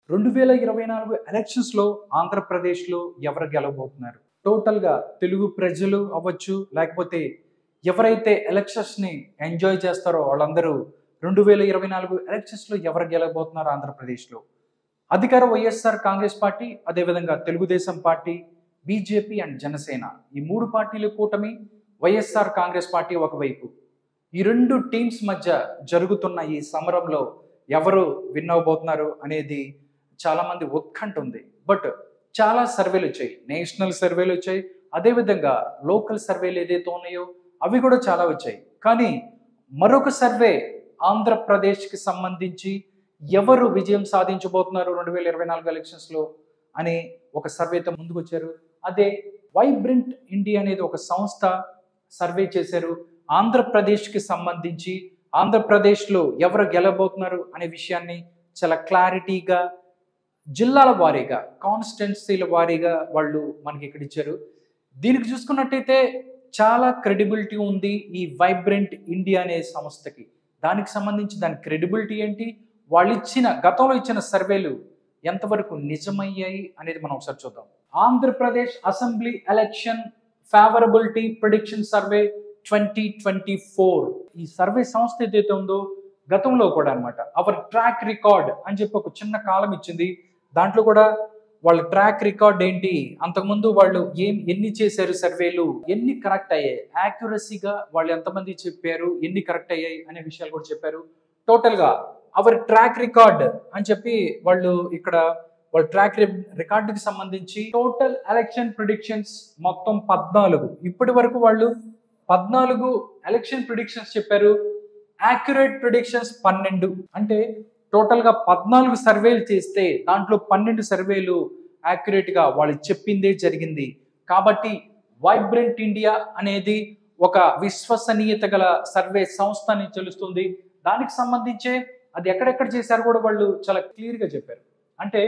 రెండు వేల ఇరవై నాలుగు ఎలక్షన్స్లో ఆంధ్రప్రదేశ్లో ఎవరు గెలవబోతున్నారు టోటల్గా తెలుగు ప్రజలు అవ్వచ్చు లేకపోతే ఎవరైతే ఎలక్షన్స్ని ఎంజాయ్ చేస్తారో వాళ్ళందరూ రెండు వేల ఇరవై నాలుగు ఎలక్షన్స్లో ఎవరు గెలవబోతున్నారు ఆంధ్రప్రదేశ్లో అధికార వైఎస్ఆర్ కాంగ్రెస్ పార్టీ అదేవిధంగా Telugu Desam party BJP and Janasena ఈ మూడు పార్టీల కూటమి వైఎస్ఆర్ కాంగ్రెస్ పార్టీ ఒకవైపు ఈ రెండు టీమ్స్ మధ్య జరుగుతున్న ఈ సమరంలో ఎవరు విన్ అవబోతున్నారు అనేది చాలామంది ఉత్కంఠ ఉంది బట్ చాలా సర్వేలు వచ్చాయి నేషనల్ సర్వేలు వచ్చాయి అదేవిధంగా లోకల్ సర్వేలు ఏదైతే ఉన్నాయో అవి కూడా చాలా వచ్చాయి కానీ మరొక సర్వే ఆంధ్రప్రదేశ్కి సంబంధించి ఎవరు విజయం సాధించబోతున్నారు రెండు వేల ఇరవై నాలుగు ఎలక్షన్స్లో అని ఒక సర్వేతో ముందుకు వచ్చారు అదే వైబ్రెంట్ ఇండియా అనేది ఒక సంస్థ సర్వే చేశారు ఆంధ్రప్రదేశ్కి సంబంధించి ఆంధ్రప్రదేశ్లో ఎవరు గెలబోతున్నారు అనే విషయాన్ని చాలా క్లారిటీగా జిల్లాల వారీగా కాన్స్టిట్యున్సీల వారీగా వాళ్ళు మనకి ఇక్కడ ఇచ్చారు దీనికి చూసుకున్నట్టయితే చాలా క్రెడిబిలిటీ ఉంది ఈ వైబ్రెంట్ ఇండియా అనే సంస్థకి దానికి సంబంధించి దాని క్రెడిబిలిటీ ఏంటి వాళ్ళు ఇచ్చిన గతంలో ఇచ్చిన సర్వేలు ఎంతవరకు నిజమయ్యాయి అనేది మనం ఒకసారి చూద్దాం Andhra Pradesh assembly election favorability prediction survey twenty twenty four ఈ సర్వే సంస్థ ఏదైతే ఉందో గతంలో కూడా అనమాట అవర్ ట్రాక్ రికార్డ్ అని చెప్పి ఒక చిన్న కాలం ఇచ్చింది దాంట్లో కూడా వాళ్ళ ట్రాక్ రికార్డ్ ఏంటి అంతకుముందు వాళ్ళు ఏం ఎన్ని చేశారు సర్వేలు ఎన్ని కరెక్ట్ అయ్యాయి యాక్యురసీగా వాళ్ళు ఎంతమంది చెప్పారు ఎన్ని కరెక్ట్ అయ్యాయి అనే విషయాలు కూడా చెప్పారు టోటల్గా అవర్ ట్రాక్ రికార్డ్ అని చెప్పి వాళ్ళు ఇక్కడ వాళ్ళ ట్రాక్ రికార్డుకి సంబంధించి టోటల్ ఎలక్షన్ ప్రిడిక్షన్స్ మొత్తం పద్నాలుగు ఇప్పటి వరకు వాళ్ళు పద్నాలుగు ఎలక్షన్ ప్రిడిక్షన్స్ చెప్పారు యాక్యురేట్ ప్రిడిక్షన్స్ పన్నెండు అంటే టోటల్గా పద్నాలుగు సర్వేలు చేస్తే దాంట్లో పన్నెండు సర్వేలు యాక్యురేట్గా వాళ్ళు చెప్పిందే జరిగింది కాబట్టి వైబ్రెంట్ ఇండియా అనేది ఒక విశ్వసనీయత గల సర్వే సంస్థ అని తెలుస్తుంది దానికి సంబంధించే అది ఎక్కడెక్కడ చేశారు కూడా వాళ్ళు చాలా క్లియర్గా చెప్పారు అంటే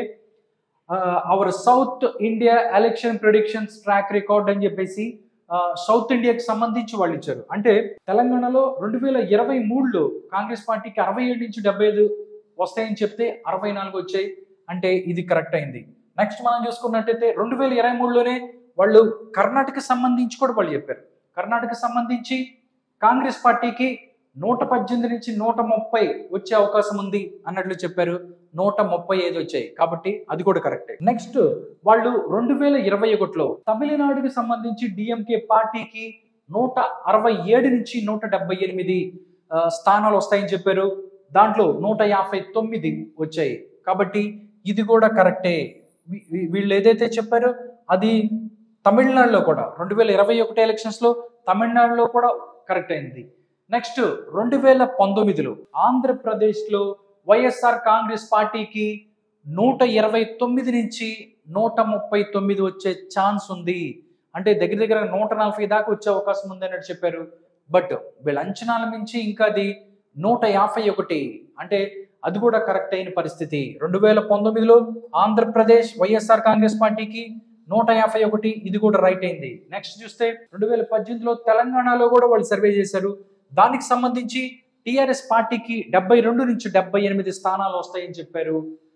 our south India election predictions track record అని చెప్పేసి సౌత్ ఇండియాకి సంబంధించి వాళ్ళు ఇచ్చారు అంటే తెలంగాణలో రెండు వేల ఇరవై మూడులో కాంగ్రెస్ పార్టీకి అరవై ఏడు నుంచి డెబ్బై ఐదు వస్తాయని చెప్తే అరవై నాలుగు వచ్చాయి అంటే ఇది కరెక్ట్ అయింది నెక్స్ట్ మనం చూసుకున్నట్టయితే రెండు వేల ఇరవై మూడులోనే వాళ్ళు కర్ణాటక సంబంధించి కూడా వాళ్ళు చెప్పారు కర్ణాటక సంబంధించి కాంగ్రెస్ పార్టీకి నూట పద్దెనిమిది నుంచి నూట ముప్పై వచ్చే అవకాశం ఉంది అన్నట్లు చెప్పారు నూట ముప్పై ఐదు వచ్చాయి కాబట్టి అది కూడా కరెక్టే నెక్స్ట్ వాళ్ళు రెండు వేల ఇరవై ఒకటిలో తమిళనాడుకి సంబంధించి డిఎంకే పార్టీకి నూట అరవై ఏడు నుంచి నూట డెబ్బై ఎనిమిది స్థానాలు వస్తాయని చెప్పారు దాంట్లో నూట యాభై తొమ్మిది వచ్చాయి కాబట్టి ఇది కూడా కరెక్టే వీళ్ళు ఏదైతే చెప్పారో అది తమిళనాడులో కూడా రెండు వేల ఇరవై ఒకటి ఎలక్షన్స్లో తమిళనాడులో కూడా కరెక్ట్ అయింది నెక్స్ట్ రెండు వేల పంతొమ్మిదిలో ఆంధ్రప్రదేశ్లో వైఎస్ఆర్ కాంగ్రెస్ పార్టీకి నూట ఇరవై తొమ్మిది నుంచి నూట ముప్పై తొమ్మిది వచ్చే ఛాన్స్ ఉంది అంటే దగ్గర దగ్గర నూట నలభై దాకా వచ్చే అవకాశం ఉంది అన్నట్టు చెప్పారు బట్ వీళ్ళ అంచనాల మించి ఇంకా అది నూట యాభై ఒకటి అంటే అది కూడా కరెక్ట్ అయిన పరిస్థితి రెండు వేల పంతొమ్మిదిలో ఆంధ్రప్రదేశ్ వైఎస్ఆర్ కాంగ్రెస్ పార్టీకి నూట యాభై ఒకటి ఇది కూడా రైట్ అయింది నెక్స్ట్ చూస్తే రెండు వేల పద్దెనిమిదిలో తెలంగాణలో కూడా వాళ్ళు సర్వే చేశారు దానికి సంబంధించి టిఆర్ఎస్ పార్టీకి డెబ్బై రెండు నుంచి డెబ్బై ఎనిమిది స్థానాలు వస్తాయని చెప్పారు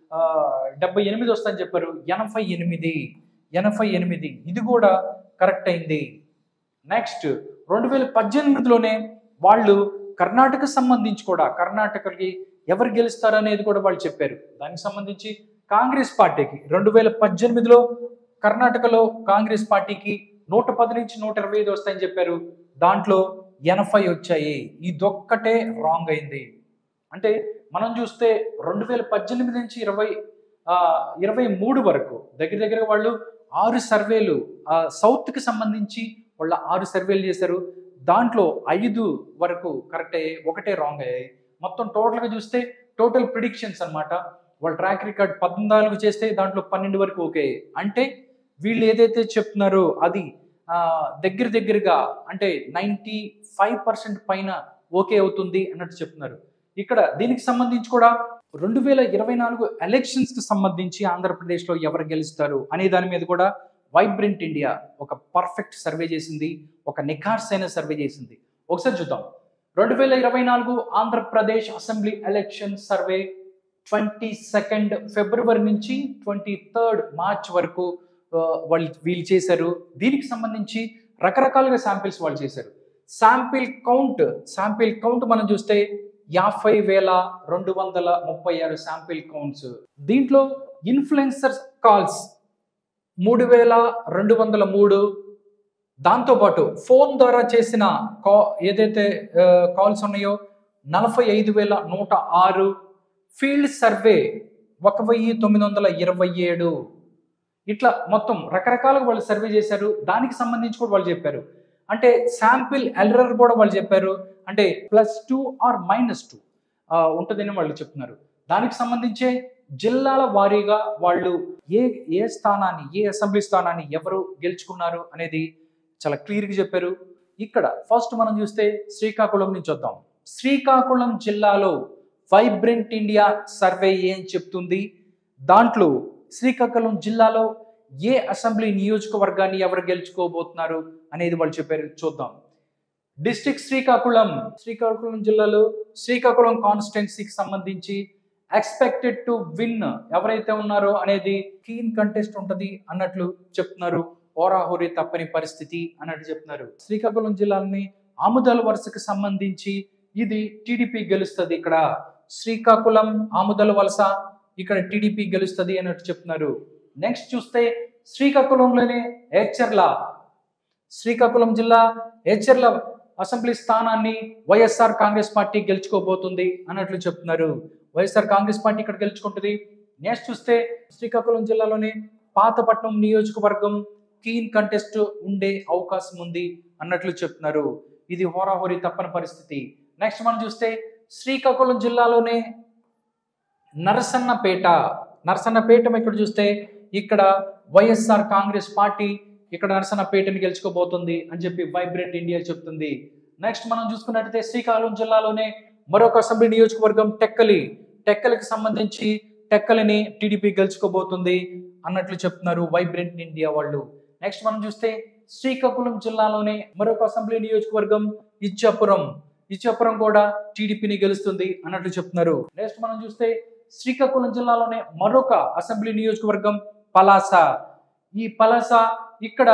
డెబ్బై ఎనిమిది వస్తాయని చెప్పారు ఎనభై ఎనిమిది ఎనభై ఎనిమిది ఇది కూడా కరెక్ట్ అయింది నెక్స్ట్ రెండు వేల పద్దెనిమిదిలోనే వాళ్ళు కర్ణాటక సంబంధించి కూడా కర్ణాటకకి ఎవరు గెలుస్తారు అనేది కూడా వాళ్ళు చెప్పారు దానికి సంబంధించి కాంగ్రెస్ పార్టీకి రెండు వేల పద్దెనిమిదిలో కర్ణాటకలో కాంగ్రెస్ పార్టీకి నూట పది నుంచి నూట ఇరవై ఐదు వస్తాయని చెప్పారు దాంట్లో ఎనభై వచ్చాయి ఇదొక్కటే రాంగ్ అయింది అంటే మనం చూస్తే రెండు వేల పద్దెనిమిది నుంచి ఇరవై ఇరవై మూడు వరకు దగ్గర దగ్గర వాళ్ళు ఆరు సర్వేలు సౌత్కి సంబంధించి వాళ్ళ ఆరు సర్వేలు చేశారు దాంట్లో ఐదు వరకు కరెక్ట్ అయ్యాయి ఒకటే రాంగ్ అయ్యాయి మొత్తం టోటల్గా చూస్తే టోటల్ ప్రిడిక్షన్స్ అనమాట వాళ్ళ ట్రాక్ రికార్డ్ పద్నాలుగు చేస్తే దాంట్లో పన్నెండు వరకు ఓకే అంటే వీళ్ళు ఏదైతే చెప్తున్నారో అది దగ్గర దగ్గరగా అంటే నైంటీ ఫైవ్ పర్సెంట్ పైన ఓకే అవుతుంది అన్నట్టు చెప్తున్నారు ఇక్కడ దీనికి సంబంధించి కూడా రెండు వేల ఇరవై నాలుగు ఎలక్షన్స్కి సంబంధించి ఆంధ్రప్రదేశ్లో ఎవరు గెలుస్తారు అనే దాని మీద కూడా వైబ్రెంట్ ఇండియా ఒక పర్ఫెక్ట్ సర్వే చేసింది ఒక నిఖార్సైన సర్వే చేసింది ఒకసారి చూద్దాం రెండు వేల ఇరవై నాలుగు Andhra Pradesh assembly election survey twenty second February నుంచి ట్వంటీ థర్డ్ మార్చ్ వరకు ఆ, వాళ్ళు వీళ్ళు చేశారు దీనికి సంబంధించి రకరకాలుగా శాంపిల్స్ వాళ్ళు చేశారు శాంపిల్ కౌంట్ శాంపిల్ కౌంట్ మనం చూస్తే యాభై వేల రెండు వందల ముప్పై ఆరు శాంపిల్ కౌంట్స్ దీంట్లో ఇన్ఫ్లుయెన్సర్ కాల్స్ మూడు వేల రెండు వందల మూడు దాంతోపాటు ఫోన్ ద్వారా చేసిన కా ఏదైతే కాల్స్ ఉన్నాయో నలభై ఐదు వేల నూట ఆరు ఫీల్డ్ సర్వే ఒక వెయ్యి తొమ్మిది వందల ఇరవై ఏడు ఇట్లా మొత్తం రకరకాలుగా వాళ్ళు సర్వే చేశారు దానికి సంబంధించి కూడా వాళ్ళు చెప్పారు అంటే శాంపిల్ ఎర్రర్ కూడా వాళ్ళు చెప్పారు అంటే plus two or minus two ఉంటుందని వాళ్ళు చెప్తున్నారు దానికి సంబంధించే జిల్లాల వారీగా వాళ్ళు ఏ ఏ స్థానాన్ని ఏ అసెంబ్లీ స్థానాన్ని ఎవరు గెలుచుకున్నారు అనేది చాలా క్లియర్గా చెప్పారు ఇక్కడ ఫస్ట్ మనం చూస్తే శ్రీకాకుళం నుంచి వద్దాం శ్రీకాకుళం జిల్లాలో వైబ్రెంట్ ఇండియా సర్వే ఏం చెప్తుంది దాంట్లో శ్రీకాకుళం జిల్లాలో ఏ అసెంబ్లీ నియోజకవర్గాన్ని ఎవరు గెలుచుకోబోతున్నారు అనేది వాళ్ళు చెప్పారు చూద్దాం డిస్ట్రిక్ట్ శ్రీకాకుళం శ్రీకాకుళం జిల్లాలో శ్రీకాకుళం కాన్స్టిట్యున్సీకి సంబంధించి ఎక్స్పెక్టెడ్ టు విన్ ఎవరైతే ఉన్నారో అనేది కీన్ కంటెస్ట్ ఉంటది అన్నట్లు చెప్తున్నారు ఓరాహోరీ తప్పని పరిస్థితి అన్నట్టు చెప్తున్నారు శ్రీకాకుళం జిల్లాని ఆముదాల వలసకు సంబంధించి ఇది టీడీపీ గెలుస్తుంది ఇక్కడ శ్రీకాకుళం ఆముదల వలస ఇక్కడ టీడీపీ గెలుస్తుంది అన్నట్టు చెప్తున్నారు నెక్స్ట్ చూస్తే శ్రీకాకుళంలోనే హెచ్చర్ల శ్రీకాకుళం జిల్లా హెచ్చర్ల అసెంబ్లీ స్థానాన్ని వైఎస్ఆర్ కాంగ్రెస్ పార్టీ గెలుచుకోబోతుంది అన్నట్లు చెప్తున్నారు వైఎస్ఆర్ కాంగ్రెస్ పార్టీ ఇక్కడ గెలుచుకుంటుంది నెక్స్ట్ చూస్తే శ్రీకాకుళం జిల్లాలోనే పాతపట్నం నియోజకవర్గం కీన్ కంటెస్ట్ ఉండే అవకాశం ఉంది అన్నట్లు చెప్తున్నారు ఇది హోరాహోరీ తప్పని పరిస్థితి నెక్స్ట్ మనం చూస్తే శ్రీకాకుళం జిల్లాలోనే నరసన్నపేట నరసన్నపేట ఇక్కడ చూస్తే ఇక్కడ వైఎస్ఆర్ కాంగ్రెస్ పార్టీ ఇక్కడ నరసన్నపేటని గెలుచుకోబోతుంది అని చెప్పి వైబ్రెంట్ ఇండియా చెప్తుంది నెక్స్ట్ మనం చూసుకున్నట్టయితే శ్రీకాకుళం జిల్లాలోనే మరొక అసెంబ్లీ నియోజకవర్గం టెక్కలి టెక్కలికి సంబంధించి టెక్కలిని టీడీపీ గెలుచుకోబోతుంది అన్నట్లు చెప్తున్నారు వైబ్రెంట్ ఇండియా వాళ్ళు నెక్స్ట్ మనం చూస్తే శ్రీకాకుళం జిల్లాలోనే మరొక అసెంబ్లీ నియోజకవర్గం ఇచ్చాపురం ఇచ్చాపురం కూడా టీడీపీని గెలుస్తుంది అన్నట్లు చెప్తున్నారు నెక్స్ట్ మనం చూస్తే శ్రీకాకుళం జిల్లాలోనే మరొక అసెంబ్లీ నియోజకవర్గం పలాస ఈ పలాస ఇక్కడ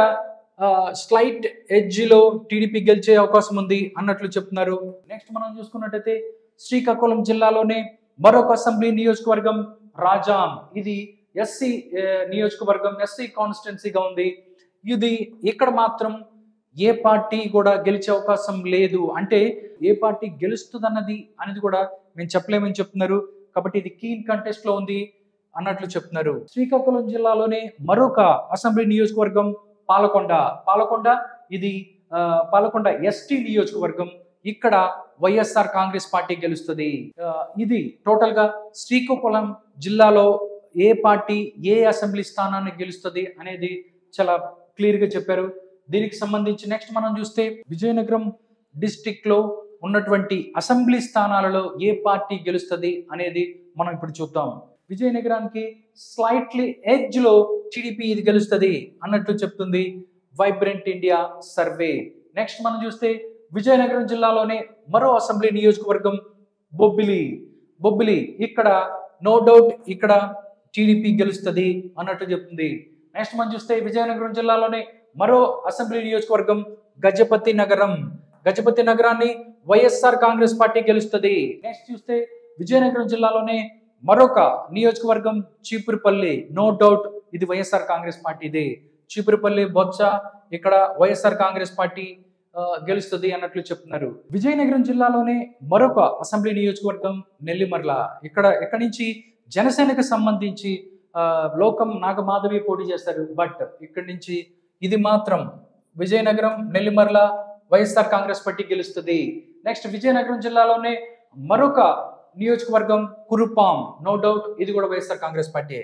స్లైట్ ఎడ్జ్ లో టీడీపీ గెలిచే అవకాశం ఉంది అన్నట్లు చెప్తున్నారు నెక్స్ట్ మనం చూసుకున్నట్టయితే శ్రీకాకుళం జిల్లాలోనే మరొక అసెంబ్లీ నియోజకవర్గం రాజాం ఇది ఎస్సీ నియోజకవర్గం ఎస్సీ కాన్స్టిట్యున్సీగా ఉంది ఇది ఇక్కడ మాత్రం ఏ పార్టీ కూడా గెలిచే అవకాశం లేదు అంటే ఏ పార్టీ గెలుస్తుందన్నది అనేది కూడా మేము చెప్పలేమని చెప్తున్నారు కాబట్టి ఇది కీన్ కంటెస్ట్ లో ఉంది అన్నట్లు చెప్తున్నారు శ్రీకాకుళం జిల్లాలోనే మరొక అసెంబ్లీ నియోజకవర్గం పాలకొండ పాలకొండ ఇది ఆ, పాలకొండ ఎస్టీ నియోజకవర్గం ఇక్కడ వైఎస్ఆర్ కాంగ్రెస్ పార్టీ గెలుస్తుంది ఆ, ఇది టోటల్ గా శ్రీకాకుళం జిల్లాలో ఏ పార్టీ ఏ అసెంబ్లీ స్థానాన్ని గెలుస్తుంది అనేది చాలా క్లియర్ గా చెప్పారు దీనికి సంబంధించి నెక్స్ట్ మనం చూస్తే విజయనగరం డిస్టిక్ లో ఉన్నటువంటి అసెంబ్లీ స్థానాలలో ఏ పార్టీ గెలుస్తుంది అనేది మనం ఇప్పుడు చూద్దాం విజయనగరానికి స్లైట్లీ ఎడ్జ్ లో టీడీపీ ఇది గెలుస్తుంది అన్నట్లు చెప్తుంది వైబ్రెంట్ ఇండియా సర్వే నెక్స్ట్ మనం చూస్తే విజయనగరం జిల్లాలోనే మరో అసెంబ్లీ నియోజకవర్గం బొబ్బిలి బొబ్బిలి ఇక్కడ నో డౌట్ ఇక్కడ టీడీపీ గెలుస్తుంది అన్నట్టు చెప్తుంది నెక్స్ట్ మనం చూస్తే విజయనగరం జిల్లాలోనే మరో అసెంబ్లీ నియోజకవర్గం గజపతి నగరం గజపతి నగరాన్ని వైఎస్ఆర్ కాంగ్రెస్ పార్టీ గెలుస్తుంది నెక్స్ట్ చూస్తే విజయనగరం జిల్లాలోనే మరొక నియోజకవర్గం చీపురుపల్లి నో డౌట్ ఇది వైఎస్ఆర్ కాంగ్రెస్ పార్టీదే చీపురుపల్లి బొత్స ఇక్కడ వైఎస్ఆర్ కాంగ్రెస్ పార్టీ ఆ, గెలుస్తుంది అన్నట్లు చెప్తున్నారు విజయనగరం జిల్లాలోనే మరొక అసెంబ్లీ నియోజకవర్గం నెల్లిమర్ల ఇక్కడ ఇక్కడ నుంచి జనసేనకు సంబంధించి ఆ, లోకం నాగమాధవి పోటీ చేస్తారు బట్ ఇక్కడి నుంచి ఇది మాత్రం విజయనగరం నెల్లిమర్ల వైఎస్ఆర్ కాంగ్రెస్ పార్టీ గెలుస్తుంది నెక్స్ట్ విజయనగరం జిల్లాలోనే మరొక నియోజకవర్గం కురుపాం నో డౌట్ ఇది కూడా వైఎస్ఆర్ కాంగ్రెస్ పార్టీ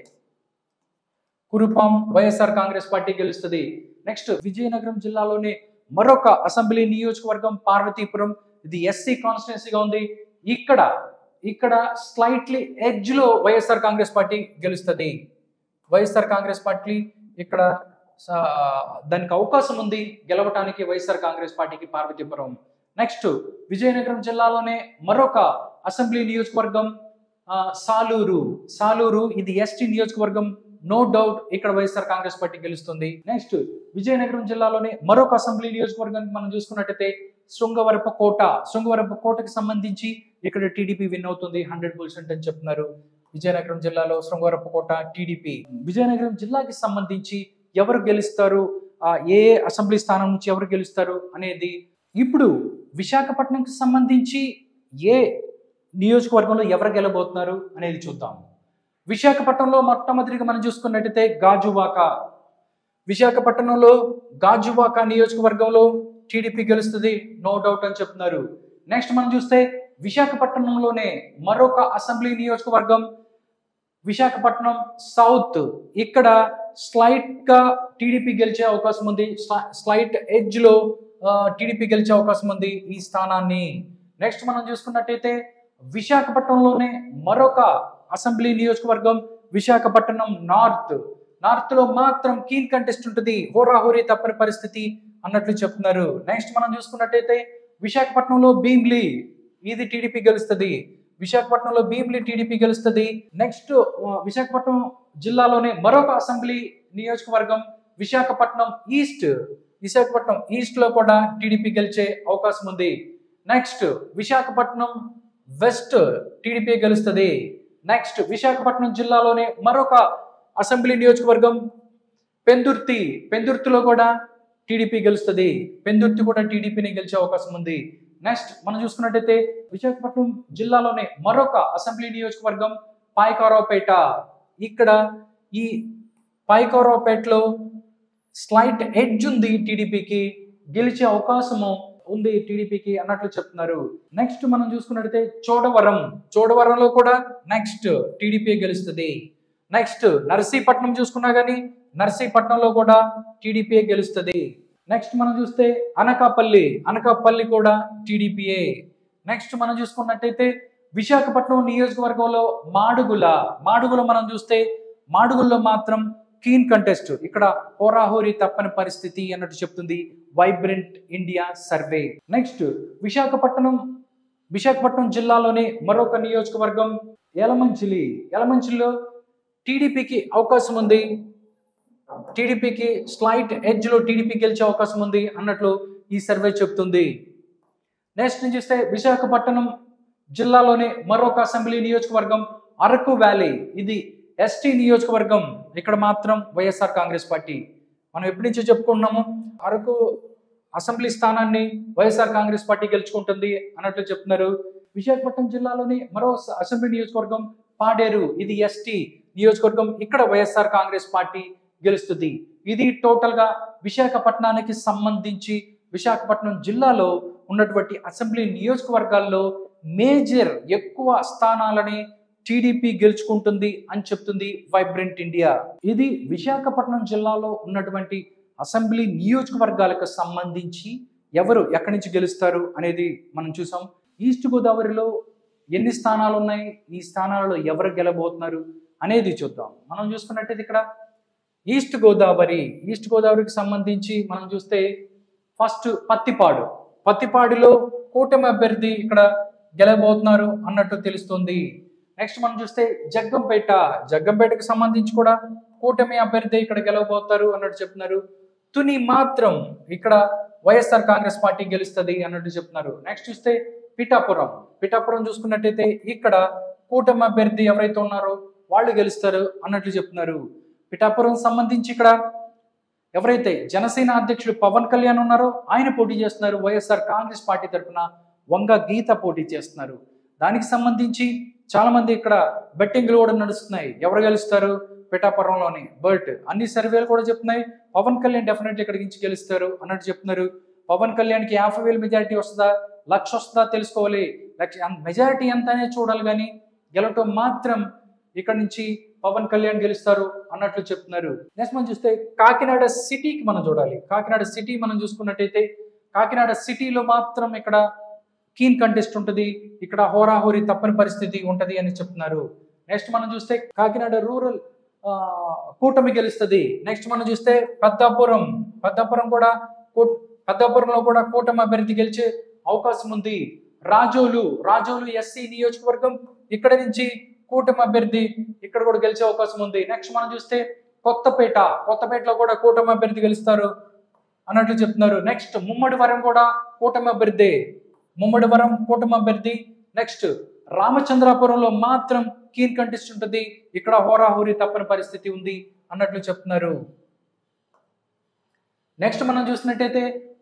కురుపాం వైఎస్ఆర్ కాంగ్రెస్ పార్టీ గెలుస్తుంది నెక్స్ట్ విజయనగరం జిల్లాలోనే మరొక అసెంబ్లీ నియోజకవర్గం పార్వతీపురం ఇది ఎస్సీ కాన్స్టిట్యున్సీగా ఉంది ఇక్కడ ఇక్కడ స్లైట్లీ ఎడ్జ్ లో వైఎస్ఆర్ కాంగ్రెస్ పార్టీ గెలుస్తుంది వైఎస్ఆర్ కాంగ్రెస్ పార్టీ ఇక్కడ స- దానికి అవకాశం ఉంది గెలవటానికి వైఎస్ఆర్ కాంగ్రెస్ పార్టీకి పార్వతీపురం నెక్స్ట్ విజయనగరం జిల్లాలోనే మరొక అసెంబ్లీ నియోజకవర్గం ఆ, సాలూరు సాలూరు ఇది ఎస్టీ నియోజకవర్గం నో డౌట్ ఇక్కడ వైఎస్ఆర్ కాంగ్రెస్ పార్టీ గెలుస్తుంది నెక్స్ట్ విజయనగరం జిల్లాలోని మరొక అసెంబ్లీ నియోజకవర్గానికి మనం చూసుకున్నట్టయితే శృంగవరప కోట శృంగవరప కోటకి సంబంధించి ఇక్కడ టీడీపీ విన్ అవుతుంది హండ్రెడ్ పర్సెంట్ అని చెప్తున్నారు విజయనగరం జిల్లాలో శృంగవరప కోట టీడీపీ విజయనగరం జిల్లాకి సంబంధించి ఎవరు గెలుస్తారు ఆ, ఏ అసెంబ్లీ స్థానం నుంచి ఎవరు గెలుస్తారు అనేది ఇప్పుడు విశాఖపట్నంకి సంబంధించి ఏ నియోజకవర్గంలో ఎవరు గెలబోతున్నారు అనేది చూద్దాం విశాఖపట్నంలో మొట్టమొదటిగా మనం చూసుకున్నట్టయితే గాజువాక విశాఖపట్నంలో గాజువాక నియోజకవర్గంలో టీడీపీ గెలుస్తుంది నో డౌట్ అని చెప్తున్నారు నెక్స్ట్ మనం చూస్తే విశాఖపట్నంలోనే మరొక అసెంబ్లీ నియోజకవర్గం విశాఖపట్నం సౌత్ ఇక్కడ స్లైట్ గా టీడీపీ గెలిచే అవకాశం ఉంది స్ల- స్లైట్ ఎడ్జ్ లో టీడీపీ గెలిచే అవకాశం ఉంది ఈ స్థానాన్ని నెక్స్ట్ మనం చూసుకున్నట్టయితే విశాఖపట్నంలోనే మరొక అసెంబ్లీ నియోజకవర్గం విశాఖపట్నం నార్త్ నార్త్ లో మాత్రం కీన్ కంటెస్ట్ ఉంటుంది హోరాహోరీ తప్పని పరిస్థితి అన్నట్లు చెప్తున్నారు నెక్స్ట్ మనం చూసుకున్నట్టయితే విశాఖపట్నంలో భీమ్లీ ఇది టీడీపీ గెలుస్తుంది విశాఖపట్నంలో భీమ్లీ టీడీపీ గెలుస్తుంది నెక్స్ట్ విశాఖపట్నం జిల్లాలోనే మరొక అసెంబ్లీ నియోజకవర్గం విశాఖపట్నం ఈస్ట్ విశాఖపట్నం ఈస్ట్ లో కూడా టీడీపీ గెలిచే అవకాశం ఉంది నెక్స్ట్ విశాఖపట్నం వెస్ట్ టీడీపీ గెలుస్తుంది నెక్స్ట్ విశాఖపట్నం జిల్లాలోనే మరొక అసెంబ్లీ నియోజకవర్గం పెందుర్తి పెందుర్తిలో కూడా టీడీపీ గెలుస్తుంది పెందుర్తి కూడా టీడీపీని గెలిచే అవకాశం ఉంది నెక్స్ట్ మనం చూసుకున్నట్టయితే విశాఖపట్నం జిల్లాలోనే మరొక అసెంబ్లీ నియోజకవర్గం పాయకారావుపేట ఇక్కడ ఈ పాయకారావుపేటలో స్లైట్ ఎడ్జ్ ఉంది టీడీపీకి గెలిచే అవకాశము ఉంది టీడీపీకి అన్నట్లు చెప్తున్నారు నెక్స్ట్ మనం చూసుకున్నట్టయితే చోడవరం చోడవరంలో కూడా నెక్స్ట్ టీడీపీ గెలుస్తుంది నెక్స్ట్ నర్సీపట్నం చూసుకున్నా కానీ నర్సీపట్నంలో కూడా టీడీపీ గెలుస్తుంది నెక్స్ట్ మనం చూస్తే అనకాపల్లి అనకాపల్లి కూడా టీడీపీఏ నెక్స్ట్ మనం చూసుకున్నట్టయితే విశాఖపట్నం నియోజకవర్గంలో మాడుగుల మాడుగుల మనం చూస్తే మాడుగుల్లో మాత్రం కీన్ కంటెస్ట్ ఇక్కడ హోరాహోరీ తప్పని పరిస్థితి అన్నట్టు చెప్తుంది vibrant India survey next Visakhapatnam Visakhapatnam జిల్లాలోని మరొక నియోజకవర్గం యలమంచిలి యలమంచిలిలో టీడీపీకి అవకాశం ఉంది టీడీపీకి స్లైట్ ఎడ్జ్ లో టీడీపీ గెలిచే అవకాశం ఉంది అన్నట్లు ఈ సర్వే చెప్తుంది నెక్స్ట్ నుంచి చూస్తే విశాఖపట్నం జిల్లాలోని మరొక అసెంబ్లీ నియోజకవర్గం అరకు వ్యాలీ ఇది ఎస్టీ నియోజకవర్గం ఇక్కడ మాత్రం వైఎస్ఆర్ కాంగ్రెస్ పార్టీ మనం ఎప్పటి నుంచో చెప్పుకుంటున్నాము అరకు అసెంబ్లీ స్థానాన్ని వైఎస్ఆర్ కాంగ్రెస్ పార్టీ గెలుచుకుంటుంది అన్నట్లు చెప్తున్నారు విశాఖపట్నం జిల్లాలోని మరో స- అసెంబ్లీ నియోజకవర్గం పాడేరు ఇది ఎస్టీ నియోజకవర్గం ఇక్కడ వైఎస్ఆర్ కాంగ్రెస్ పార్టీ గెలుస్తుంది ఇది టోటల్ గా విశాఖపట్నానికి సంబంధించి విశాఖపట్నం జిల్లాలో ఉన్నటువంటి అసెంబ్లీ నియోజకవర్గాల్లో మేజర్ ఎక్కువ స్థానాలని టీడీపీ గెలుచుకుంటుంది అని చెప్తుంది వైబ్రెంట్ ఇండియా ఇది విశాఖపట్నం జిల్లాలో ఉన్నటువంటి అసెంబ్లీ నియోజకవర్గాలకు సంబంధించి ఎవరు ఎక్కడి నుంచి గెలుస్తారు అనేది మనం చూసాం ఈస్ట్ గోదావరిలో ఎన్ని స్థానాలు ఉన్నాయి ఈ స్థానాలలో ఎవరు గెలబోతున్నారు అనేది చూద్దాం మనం చూసుకున్నట్టయితే ఇక్కడ ఈస్ట్ గోదావరి ఈస్ట్ గోదావరికి సంబంధించి మనం చూస్తే ఫస్ట్ పత్తిపాడు పత్తిపాడులో కూటమి అభ్యర్థి ఇక్కడ గెలబోతున్నారు అన్నట్టు తెలుస్తుంది నెక్స్ట్ మనం చూస్తే జగ్గంపేట జగ్గంపేటకు సంబంధించి కూడా కూటమి అభ్యర్థి ఇక్కడ గెలవబోతారు అన్నట్టు చెప్తున్నారు తుని మాత్రం ఇక్కడ వైఎస్ఆర్ కాంగ్రెస్ పార్టీ గెలుస్తుంది అన్నట్టు చెప్తున్నారు నెక్స్ట్ చూస్తే పిఠాపురం పిఠాపురం చూసుకున్నట్టయితే ఇక్కడ కూటమి అభ్యర్థి ఎవరైతే ఉన్నారో వాళ్ళు గెలుస్తారు అన్నట్లు చెప్తున్నారు పిఠాపురం సంబంధించి ఇక్కడ ఎవరైతే జనసేన అధ్యక్షుడు పవన్ కళ్యాణ్ ఉన్నారో ఆయన పోటీ చేస్తున్నారు వైఎస్ఆర్ కాంగ్రెస్ పార్టీ తరఫున వంగ గీత పోటీ చేస్తున్నారు దానికి సంబంధించి చాలా మంది ఇక్కడ బెట్టింగ్లు కూడా నడుస్తున్నాయి ఎవరు గెలుస్తారు పిఠాపురంలోని బట్ అన్ని సర్వేలు కూడా చెప్తున్నాయి పవన్ కళ్యాణ్ డెఫినెట్లీ ఇక్కడి నుంచి గెలుస్తారు అన్నట్టు చెప్తున్నారు పవన్ కళ్యాణ్కి యాభై వేలు మెజారిటీ వస్తుందా లక్ష వస్తుందా తెలుసుకోవాలి లక్ష మెజారిటీ ఎంత అనేది చూడాలి కానీ గెలవటం మాత్రం ఇక్కడ నుంచి పవన్ కళ్యాణ్ గెలుస్తారు అన్నట్లు చెప్తున్నారు నెక్స్ట్ మనం చూస్తే కాకినాడ సిటీకి మనం చూడాలి కాకినాడ సిటీ మనం చూసుకున్నట్టయితే కాకినాడ సిటీలో మాత్రం ఇక్కడ కీన్ కంటెస్ట్ ఉంటుంది ఇక్కడ హోరాహోరీ తప్పని పరిస్థితి ఉంటది అని చెప్తున్నారు నెక్స్ట్ మనం చూస్తే కాకినాడ రూరల్ ఆ, కూటమి గెలుస్తుంది నెక్స్ట్ మనం చూస్తే పెద్దాపురం పెద్దాపురం కూడా కూ- పెద్దాపురంలో కూడా కూటమి అభ్యర్థి గెలిచే అవకాశం ఉంది రాజోలు రాజోలు ఎస్సీ నియోజకవర్గం ఇక్కడ నుంచి కూటమి అభ్యర్థి ఇక్కడ కూడా గెలిచే అవకాశం ఉంది నెక్స్ట్ మనం చూస్తే కొత్తపేట కొత్తపేటలో కూడా కూటమి అభ్యర్థి గెలుస్తారు అన్నట్లు చెప్తున్నారు నెక్స్ట్ ముమ్మడి వరం కూడా కూటమి అభ్యర్థి ముమ్మడి వరం కూటమి అభ్యర్థి నెక్స్ట్ రామచంద్రాపురంలో మాత్రం కీన్ కంటెస్ట్ ఉంటుంది ఇక్కడ హోరాహోరీ తప్పని పరిస్థితి ఉంది అన్నట్లు చెప్తున్నారు నెక్స్ట్ మనం చూసినట్టయితే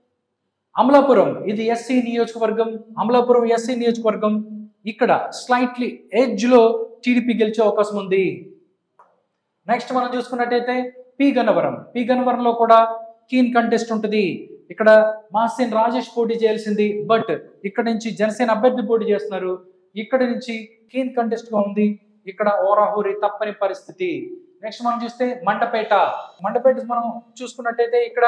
అమలాపురం ఇది ఎస్సీ నియోజకవర్గం అమలాపురం ఎస్సీ నియోజకవర్గం ఇక్కడ స్లైట్లీ ఎడ్జ్ లో టీడీపీ గెలిచే అవకాశం ఉంది నెక్స్ట్ మనం చూసుకున్నట్టయితే పి గన్నవరం పి గన్నవరంలో కూడా కీన్ కంటెస్ట్ ఉంటుంది ఇక్కడ మాసేన్ రాజేష్ పోటీ చేయాల్సింది బట్ ఇక్కడ నుంచి జనసేన అభ్యర్థి పోటీ చేస్తున్నారు ఇక్కడ నుంచి కీన్ కంటెస్ట్ గా ఉంది ఇక్కడ ఓరాహోరీ తప్పని పరిస్థితి నెక్స్ట్ మనం చూస్తే మండపేట మండపేట మనం చూసుకున్నట్టయితే ఇక్కడ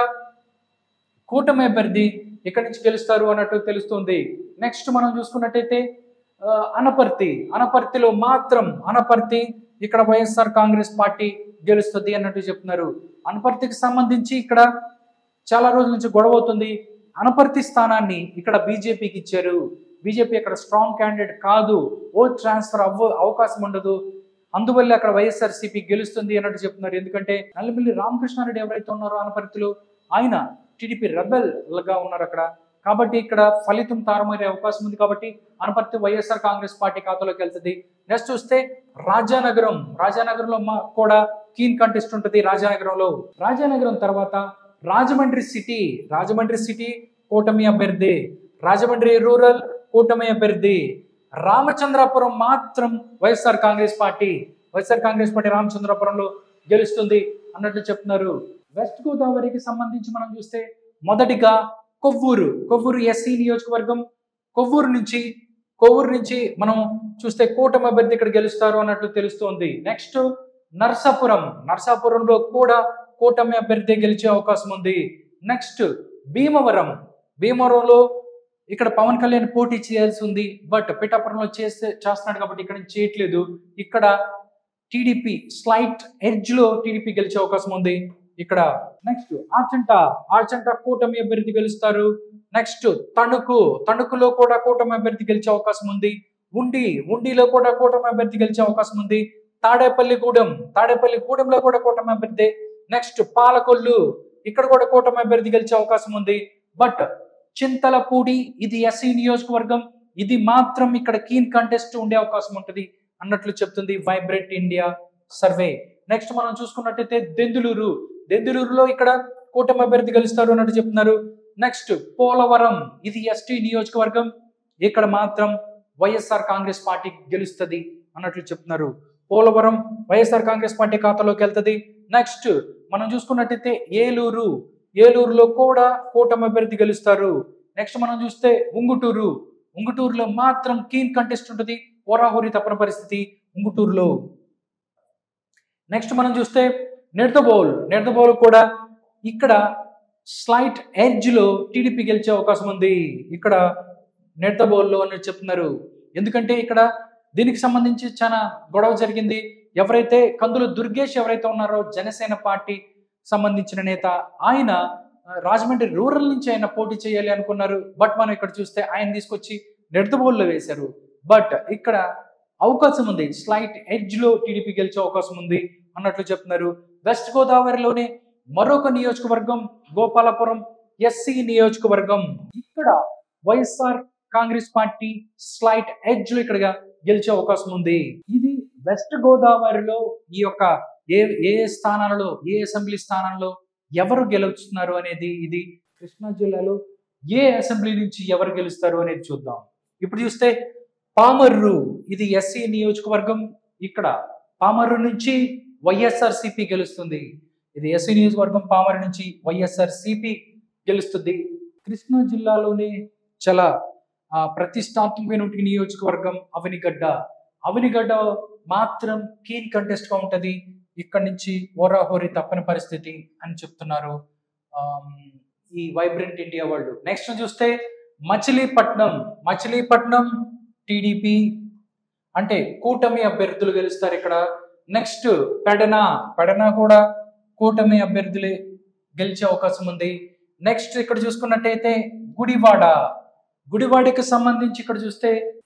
కూటమి అభ్యర్థి ఇక్కడ నుంచి గెలుస్తారు అన్నట్టు తెలుస్తుంది నెక్స్ట్ మనం చూసుకున్నట్టయితే ఆ, అనపర్తి అనపర్తిలో మాత్రం అనపర్తి ఇక్కడ వైఎస్ఆర్ కాంగ్రెస్ పార్టీ గెలుస్తుంది అన్నట్టు చెప్తున్నారు అనపర్తికి సంబంధించి ఇక్కడ చాలా రోజుల నుంచి గొడవ అవుతుంది అనపర్తి స్థానాన్ని ఇక్కడ బీజేపీకి ఇచ్చారు బీజేపీ అక్కడ స్ట్రాంగ్ క్యాండిడేట్ కాదు ఓట్ ట్రాన్స్ఫర్ అవ్వ అవకాశం ఉండదు అందువల్ల అక్కడ వైఎస్ఆర్సీపీ గెలుస్తుంది అన్నట్టు చెప్తున్నారు ఎందుకంటే నల్లమిల్లి రామకృష్ణారెడ్డి ఎవరైతే ఉన్నారో అనపర్తిలో ఆయన టీడీపీ రెబెల్ గా ఉన్నారు అక్కడ కాబట్టి ఇక్కడ ఫలితం తారుమారే అవకాశం ఉంది కాబట్టి అనపర్తి వైఎస్ఆర్ కాంగ్రెస్ పార్టీ ఖాతాలోకి వెళ్తుంది నెక్స్ట్ చూస్తే రాజానగరం రాజానగరంలో మా కూడా కీన్ కంటెస్ట్ ఉంటుంది రాజానగరంలో రాజానగరం తర్వాత రాజమండ్రి సిటీ రాజమండ్రి సిటీ కూటమి అభ్యర్థి రాజమండ్రి రూరల్ కూటమి అభ్యర్థి రామచంద్రాపురం మాత్రం వైఎస్ఆర్ కాంగ్రెస్ పార్టీ వైఎస్ఆర్ కాంగ్రెస్ పార్టీ రామచంద్రాపురంలో గెలుస్తుంది అన్నట్లు చెప్తున్నారు వెస్ట్ గోదావరికి సంబంధించి మనం చూస్తే మొదటిగా కొవ్వూరు కొవ్వూరు ఎస్సీ నియోజకవర్గం కొవ్వూరు నుంచి కొవ్వూరు నుంచి మనం చూస్తే కూటమి అభ్యర్థి ఇక్కడ గెలుస్తారు అన్నట్లు తెలుస్తోంది నెక్స్ట్ నర్సాపురం నర్సాపురంలో కూడా కూటమి అభ్యర్థి గెలిచే అవకాశం ఉంది నెక్స్ట్ భీమవరం భీమవరంలో ఇక్కడ పవన్ కళ్యాణ్ పోటీ చేయాల్సి ఉంది బట్ పిఠాపురంలో చేస్తే చేస్తున్నాడు కాబట్టి ఇక్కడ నుంచి చేయట్లేదు ఇక్కడ టీడీపీ స్లైట్ ఎడ్జ్ లో టీడీపీ గెలిచే అవకాశం ఉంది ఇక్కడ నెక్స్ట్ ఆచంట ఆచంట కూటమి అభ్యర్థి గెలుస్తారు నెక్స్ట్ తణుకు తణుకులో కూడా కూటమి అభ్యర్థి గెలిచే అవకాశం ఉంది ఉండి ఉండిలో కూడా కూటమి అభ్యర్థి గెలిచే అవకాశం ఉంది తాడేపల్లిగూడెం తాడేపల్లిగూడెంలో కూడా కూటమి అభ్యర్థి నెక్స్ట్ పాలకొల్లు ఇక్కడ కూడా కూటమి అభ్యర్థి గెలిచే అవకాశం ఉంది బట్ చింతలపూడి ఇది ఎస్సీ నియోజకవర్గం ఇది మాత్రం ఇక్కడ కీన్ కంటెస్ట్ ఉండే అవకాశం ఉంటుంది అన్నట్లు చెప్తుంది వైబ్రెంట్ ఇండియా సర్వే నెక్స్ట్ మనం చూసుకున్నట్టయితే దెందులూరు దెందులూరులో ఇక్కడ కూటమి అభ్యర్థి గెలుస్తారు అన్నట్టు చెప్తున్నారు నెక్స్ట్ పోలవరం ఇది ఎస్టీ నియోజకవర్గం ఇక్కడ మాత్రం వైఎస్ఆర్ కాంగ్రెస్ పార్టీ గెలుస్తుంది అన్నట్లు చెప్తున్నారు పోలవరం వైఎస్ఆర్ కాంగ్రెస్ పార్టీ ఖాతాలోకి వెళ్తుంది నెక్స్ట్ మనం చూసుకున్నట్టయితే ఏలూరు ఏలూరులో కూడా కూటమి అభ్యర్థి గెలుస్తారు నెక్స్ట్ మనం చూస్తే ఉంగుటూరు ఉంగుటూరులో మాత్రం కీన్ కంటెస్ట్ ఉంటుంది ఓరాహోరీ తప్పని పరిస్థితి ఉంగుటూరులో నెక్స్ట్ మనం చూస్తే నెడతబోల్ నెడతబోల్ కూడా ఇక్కడ స్లైట్ ఎడ్జ్ లో టీడీపీ గెలిచే అవకాశం ఉంది ఇక్కడ నెడతబోల్లో అని చెప్తున్నారు ఎందుకంటే ఇక్కడ దీనికి సంబంధించి చాలా గొడవ జరిగింది ఎవరైతే కందులు దుర్గేష్ ఎవరైతే ఉన్నారో జనసేన పార్టీ సంబంధించిన నేత ఆయన ఆ, రాజమండ్రి రూరల్ నుంచి ఆయన పోటీ చేయాలి అనుకున్నారు బట్ మనం ఇక్కడ చూస్తే ఆయన తీసుకొచ్చి నెడతబోల్లో వేశారు బట్ ఇక్కడ అవకాశం ఉంది స్లైట్ ఎడ్జ్ లో టీడీపీ గెలిచే అవకాశం ఉంది అన్నట్లు చెప్తున్నారు వెస్ట్ గోదావరిలోనే మరొక నియోజకవర్గం గోపాలపురం ఎస్సీ నియోజకవర్గం ఇక్కడ YSR Congress party slight edge లో ఇక్కడ గెలిచే అవకాశం ఉంది ఇది వెస్ట్ గోదావరిలో ఈ యొక్క ఏ ఏ స్థానాలలో ఏ అసెంబ్లీ స్థానాల్లో ఎవరు గెలుస్తున్నారు అనేది ఇది కృష్ణా జిల్లాలో ఏ అసెంబ్లీ నుంచి ఎవరు గెలుస్తారు అనేది చూద్దాం ఇప్పుడు చూస్తే పామర్రు ఇది ఎస్సీ నియోజకవర్గం ఇక్కడ పామర్రు నుంచి వైఎస్ఆర్ సిపి గెలుస్తుంది ఇది ఎస్సీ నియోజకవర్గం పామర్రు నుంచి వైఎస్ఆర్ సిపి గెలుస్తుంది కృష్ణా జిల్లాలోనే చాలా ఆ, ప్రతిష్టాత్మకమైన నియోజకవర్గం అవనిగడ్డ అవనిగడ్డ మాత్రం కీన్ కంటెస్ట్ గా ఉంటది ఇక్కడ నుంచి ఓరాహోరీ తప్పని పరిస్థితి అని చెప్తున్నారు ఆమ్, ఈ వైబ్రెంట్ ఇండియా వాళ్ళు నెక్స్ట్ చూస్తే మచిలీపట్నం మచిలీపట్నం టీడీపీ అంటే కూటమి అభ్యర్థులు గెలుస్తారు ఇక్కడ నెక్స్ట్ పెడన పెడన కూడా కూటమి అభ్యర్థులే గెలిచే అవకాశం ఉంది నెక్స్ట్ ఇక్కడ చూసుకున్నట్టయితే గుడివాడ గుడివాడకి సంబంధించి ఇక్కడ చూస్తే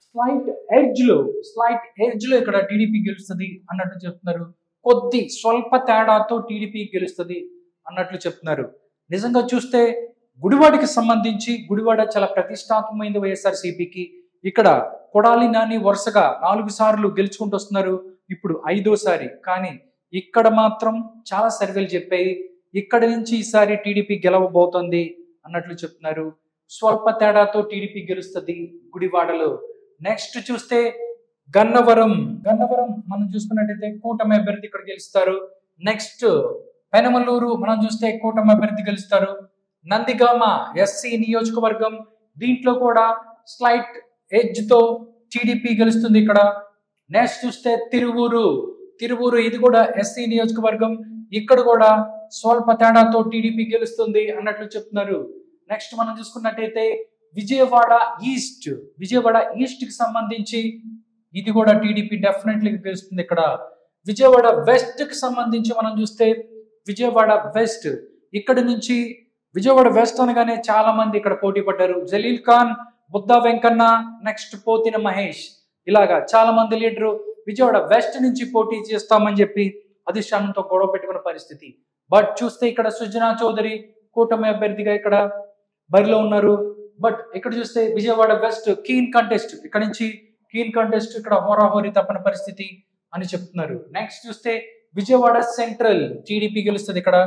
స్లైట్ ఎడ్జ్ లో స్లైట్ ఎడ్జ్ లో ఇక్కడ టీడీపీ గెలుస్తుంది అన్నట్టు చెప్తున్నారు కొద్ది స్వల్ప తేడాతో టీడీపీ గెలుస్తుంది అన్నట్లు చెప్తున్నారు నిజంగా చూస్తే గుడివాడకి సంబంధించి గుడివాడ చాలా ప్రతిష్టాత్మకమైంది వైఎస్ఆర్సీపీకి ఇక్కడ కొడాలి నాని వరుసగా నాలుగు సార్లు గెలుచుకుంటూ వస్తున్నారు ఇప్పుడు ఐదోసారి కానీ ఇక్కడ మాత్రం చాలా సర్వేలు చెప్పాయి ఇక్కడ నుంచి ఈసారి టీడీపీ గెలవబోతోంది అన్నట్లు చెప్తున్నారు స్వల్ప తేడాతో టీడీపీ గెలుస్తుంది గుడివాడలో నెక్స్ట్ చూస్తే గన్నవరం గన్నవరం మనం చూసుకున్నట్టయితే కూటమి అభ్యర్థి ఇక్కడ గెలుస్తారు నెక్స్ట్ పెనమలూరు మనం చూస్తే కూటమి అభ్యర్థి గెలుస్తారు నందిగామ ఎస్సీ నియోజకవర్గం దీంట్లో కూడా స్లైట్ ఎడ్జ్ తో టీడీపీ గెలుస్తుంది ఇక్కడ నెక్స్ట్ చూస్తే తిరువూరు తిరువూరు ఇది కూడా ఎస్సీ నియోజకవర్గం ఇక్కడ కూడా స్వల్ప తేడాతో టీడీపీ గెలుస్తుంది అన్నట్లు చెప్తున్నారు నెక్స్ట్ మనం చూసుకున్నట్టయితే విజయవాడ ఈస్ట్ విజయవాడ ఈస్ట్ కి సంబంధించి ఇది కూడా టీడీపీ డెఫినెట్లీ గెలుస్తుంది ఇక్కడ విజయవాడ వెస్ట్ కి సంబంధించి మనం చూస్తే విజయవాడ వెస్ట్ ఇక్కడ నుంచి విజయవాడ వెస్ట్ అనగానే చాలా మంది ఇక్కడ పోటీ పడ్డారు జలీల్ ఖాన్ బుద్ధా వెంకన్న నెక్స్ట్ పోతిన మహేష్ ఇలాగా చాలా మంది లీడరు విజయవాడ వెస్ట్ నుంచి పోటీ చేస్తామని చెప్పి అధిష్టానంతో గొడవ పెట్టుకున్న పరిస్థితి బట్ చూస్తే ఇక్కడ సుజనా చౌదరి కూటమి అభ్యర్థిగా ఇక్కడ బరిలో ఉన్నారు బట్ ఇక్కడ చూస్తే విజయవాడ వెస్ట్ కీన్ కంటెస్ట్ ఇక్కడ నుంచి కీన్ కంటెస్ట్ ఇక్కడ హోరాహోరీ తప్పని పరిస్థితి అని చెప్తున్నారు నెక్స్ట్ చూస్తే విజయవాడ సెంట్రల్ టీడీపీ గెలుస్తుంది ఇక్కడ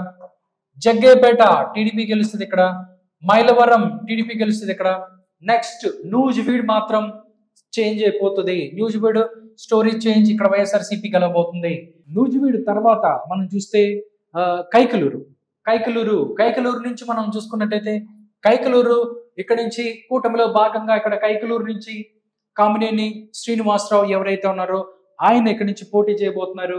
జగ్గేపేట టీడీపీ గెలుస్తుంది ఇక్కడ మైలవరం టీడీపీ గెలుస్తుంది ఇక్కడ నెక్స్ట్ నూజివీడ్ మాత్రం చేంజ్ అయిపోతుంది నూజివీడ్ స్టోరీ చేంజ్ ఇక్కడ వైఎస్ఆర్సీపీ గెలవబోతుంది నూజివీడ్ తర్వాత మనం చూస్తే ఆ, కైకలూరు కైకలూరు కైకలూరు నుంచి మనం చూసుకున్నట్టయితే కైకలూరు ఇక్కడ నుంచి కూటమిలో భాగంగా ఇక్కడ కైకలూరు నుంచి కామినేని శ్రీనివాసరావు ఎవరైతే ఉన్నారో ఆయన ఇక్కడి నుంచి పోటీ చేయబోతున్నారు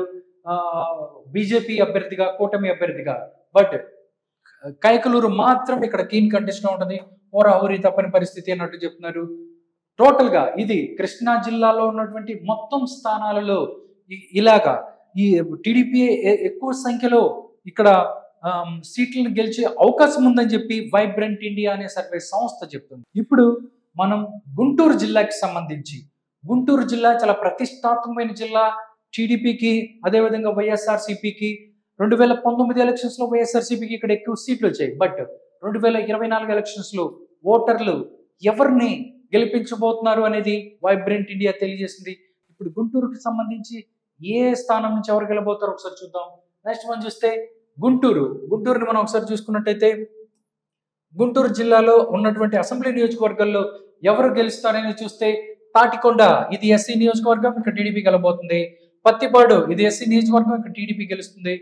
బీజేపీ అభ్యర్థిగా కూటమి అభ్యర్థిగా బట్ కైకలూరు మాత్రం ఇక్కడ కీన్ కంటెస్ట్ ఉంటుంది హోరాహోరీ తప్పని పరిస్థితి అన్నట్టు చెప్తున్నారు టోటల్ గా ఇది కృష్ణా జిల్లాలో ఉన్నటువంటి మొత్తం స్థానాలలో ఇ- ఇలాగా ఈ టీడీపీ ఎక్కువ సంఖ్యలో ఇక్కడ ఆమ్, సీట్లను గెలిచే అవకాశం ఉందని చెప్పి వైబ్రెంట్ ఇండియా అనే సర్వే సంస్థ చెప్తుంది ఇప్పుడు మనం గుంటూరు జిల్లాకి సంబంధించి గుంటూరు జిల్లా చాలా ప్రతిష్టాత్మకమైన జిల్లా టీడీపీకి అదేవిధంగా వైఎస్ఆర్సీపీకి రెండు వేల పంతొమ్మిది ఎలక్షన్స్ లో వైఎస్ఆర్సీపీకి ఇక్కడ ఎక్కువ సీట్లు వచ్చాయి బట్ రెండు వేల ఇరవై నాలుగు ఎలక్షన్స్ లో ఓటర్లు ఎవరిని గెలిపించబోతున్నారు అనేది వైబ్రెంట్ ఇండియా తెలియజేసింది ఇప్పుడు గుంటూరుకి సంబంధించి ఏ స్థానం నుంచి ఎవరు గెలబోతారో ఒకసారి చూద్దాం నెక్స్ట్ మనం చూస్తే గుంటూరు గుంటూరుని మనం ఒకసారి చూసుకున్నట్టయితే గుంటూరు జిల్లాలో ఉన్నటువంటి అసెంబ్లీ నియోజకవర్గాల్లో ఎవరు గెలుస్తారని చూస్తే తాటికొండ ఇది ఎస్సీ నియోజకవర్గం ఇక్కడ టీడీపీ గెలబోతుంది పత్తిపాడు ఇది ఎస్సీ నియోజకవర్గం ఇక్కడ టీడీపీ గెలుస్తుంది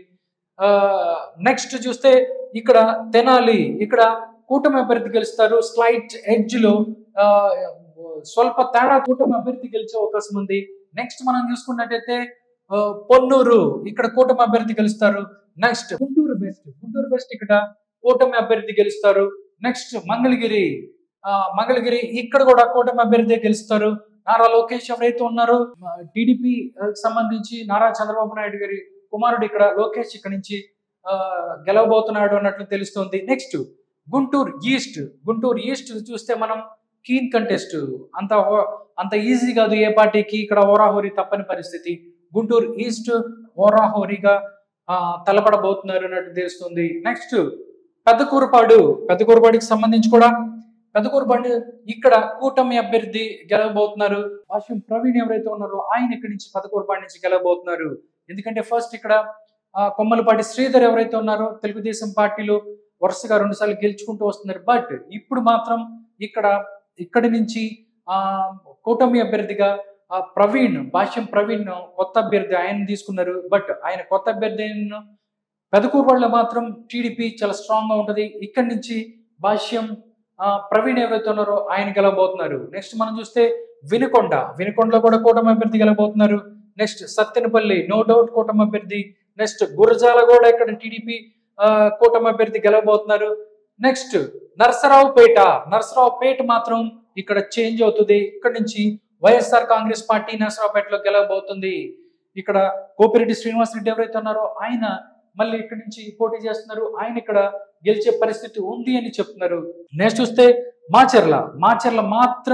నెక్స్ట్ చూస్తే ఇక్కడ తెనాలి ఇక్కడ కూటమి అభ్యర్థి గెలుస్తారు స్లైట్ ఎడ్జ్ లో ఆ, స్వల్ప తేడా కూటమి అభ్యర్థి గెలిచే అవకాశం ఉంది నెక్స్ట్ మనం చూసుకున్నట్టయితే ఆ, పొన్నూరు ఇక్కడ కూటమి అభ్యర్థి గెలుస్తారు next Guntur west Guntur west ఇక్కడ కూటమి అభ్యర్థి గెలుస్తారు నెక్స్ట్ మంగళగిరి ఆ, మంగళగిరి ఇక్కడ కూడా కూటమి అభ్యర్థి గెలుస్తారు నారా లోకేష్ ఎవరైతే ఉన్నారో టీడీపీ సంబంధించి నారా చంద్రబాబు నాయుడు గారి కుమారుడు ఇక్కడ లోకేష్ ఇక్కడ నుంచి ఆ, గెలవబోతున్నాడు అన్నట్లు తెలుస్తుంది next Guntur east Guntur east చూస్తే మనం కీన్ కంటెస్ట్ అంత హో- అంత ఈజీ కాదు ఏ పార్టీకి ఇక్కడ ఓరాహోరీ తప్పని పరిస్థితి గుంటూరు ఈస్ట్ ఓరాహోరీగా ఆ, తలపడబోతున్నారు అన్నట్టు తెలుస్తుంది నెక్స్ట్ పెద్దకూరుపాడు పెద్దకూరుపాడికి సంబంధించి కూడా పెద్దకూరుపాడు ఇక్కడ కూటమి అభ్యర్థి గెలవబోతున్నారు భాష్యం ప్రవీణ్ ఎవరైతే ఉన్నారో ఆయన ఇక్కడి నుంచి పెద్దకూరుపాడు నుంచి గెలవబోతున్నారు ఎందుకంటే ఫస్ట్ ఇక్కడ ఆ, కొమ్మలపాటి శ్రీధర్ ఎవరైతే ఉన్నారో తెలుగుదేశం పార్టీలో వరుసగా రెండు సార్లు గెలుచుకుంటూ వస్తున్నారు బట్ ఇప్పుడు మాత్రం ఇక్కడ ఇక్కడి నుంచి ఆ కూటమి అభ్యర్థిగా ఆ ప్రవీణ్ భాష్యం ప్రవీణ్ కొత్త అభ్యర్థి ఆయన తీసుకున్నారు బట్ ఆయన కొత్త అభ్యర్థి అయిన పెదకూరువాడలో మాత్రం టీడీపీ చాలా స్ట్రాంగ్ గా ఉంటది ఇక్కడి నుంచి భాష్యం ఆ, ప్రవీణ్ ఎవరైతే ఉన్నారో ఆయన గెలవబోతున్నారు నెక్స్ట్ మనం చూస్తే వినుకొండ వినుకొండలో కూడా కూటమి అభ్యర్థి గెలవబోతున్నారు నెక్స్ట్ సత్తెనపల్లి నో డౌట్ కూటమి అభ్యర్థి నెక్స్ట్ గురజాల కూడా ఇక్కడ టీడీపీ కూటమి అభ్యర్థి గెలవబోతున్నారు నెక్స్ట్ నరసరావుపేట నరసరావుపేట మాత్రం ఇక్కడ చేంజ్ అవుతుంది ఇక్కడ నుంచి వైఎస్ఆర్ కాంగ్రెస్ పార్టీ నరసరావుపేటలో గెలవబోతుంది ఇక్కడ కోపిరెడ్డి శ్రీనివాస్ రెడ్డి ఎవరైతే ఉన్నారో ఆయన మళ్ళీ ఇక్కడ నుంచి పోటీ చేస్తున్నారు ఆయన ఇక్కడ గెలిచే పరిస్థితి ఉంది అని చెప్తున్నారు నెక్స్ట్ చూస్తే మాచర్ల మాచర్ల మాత్రం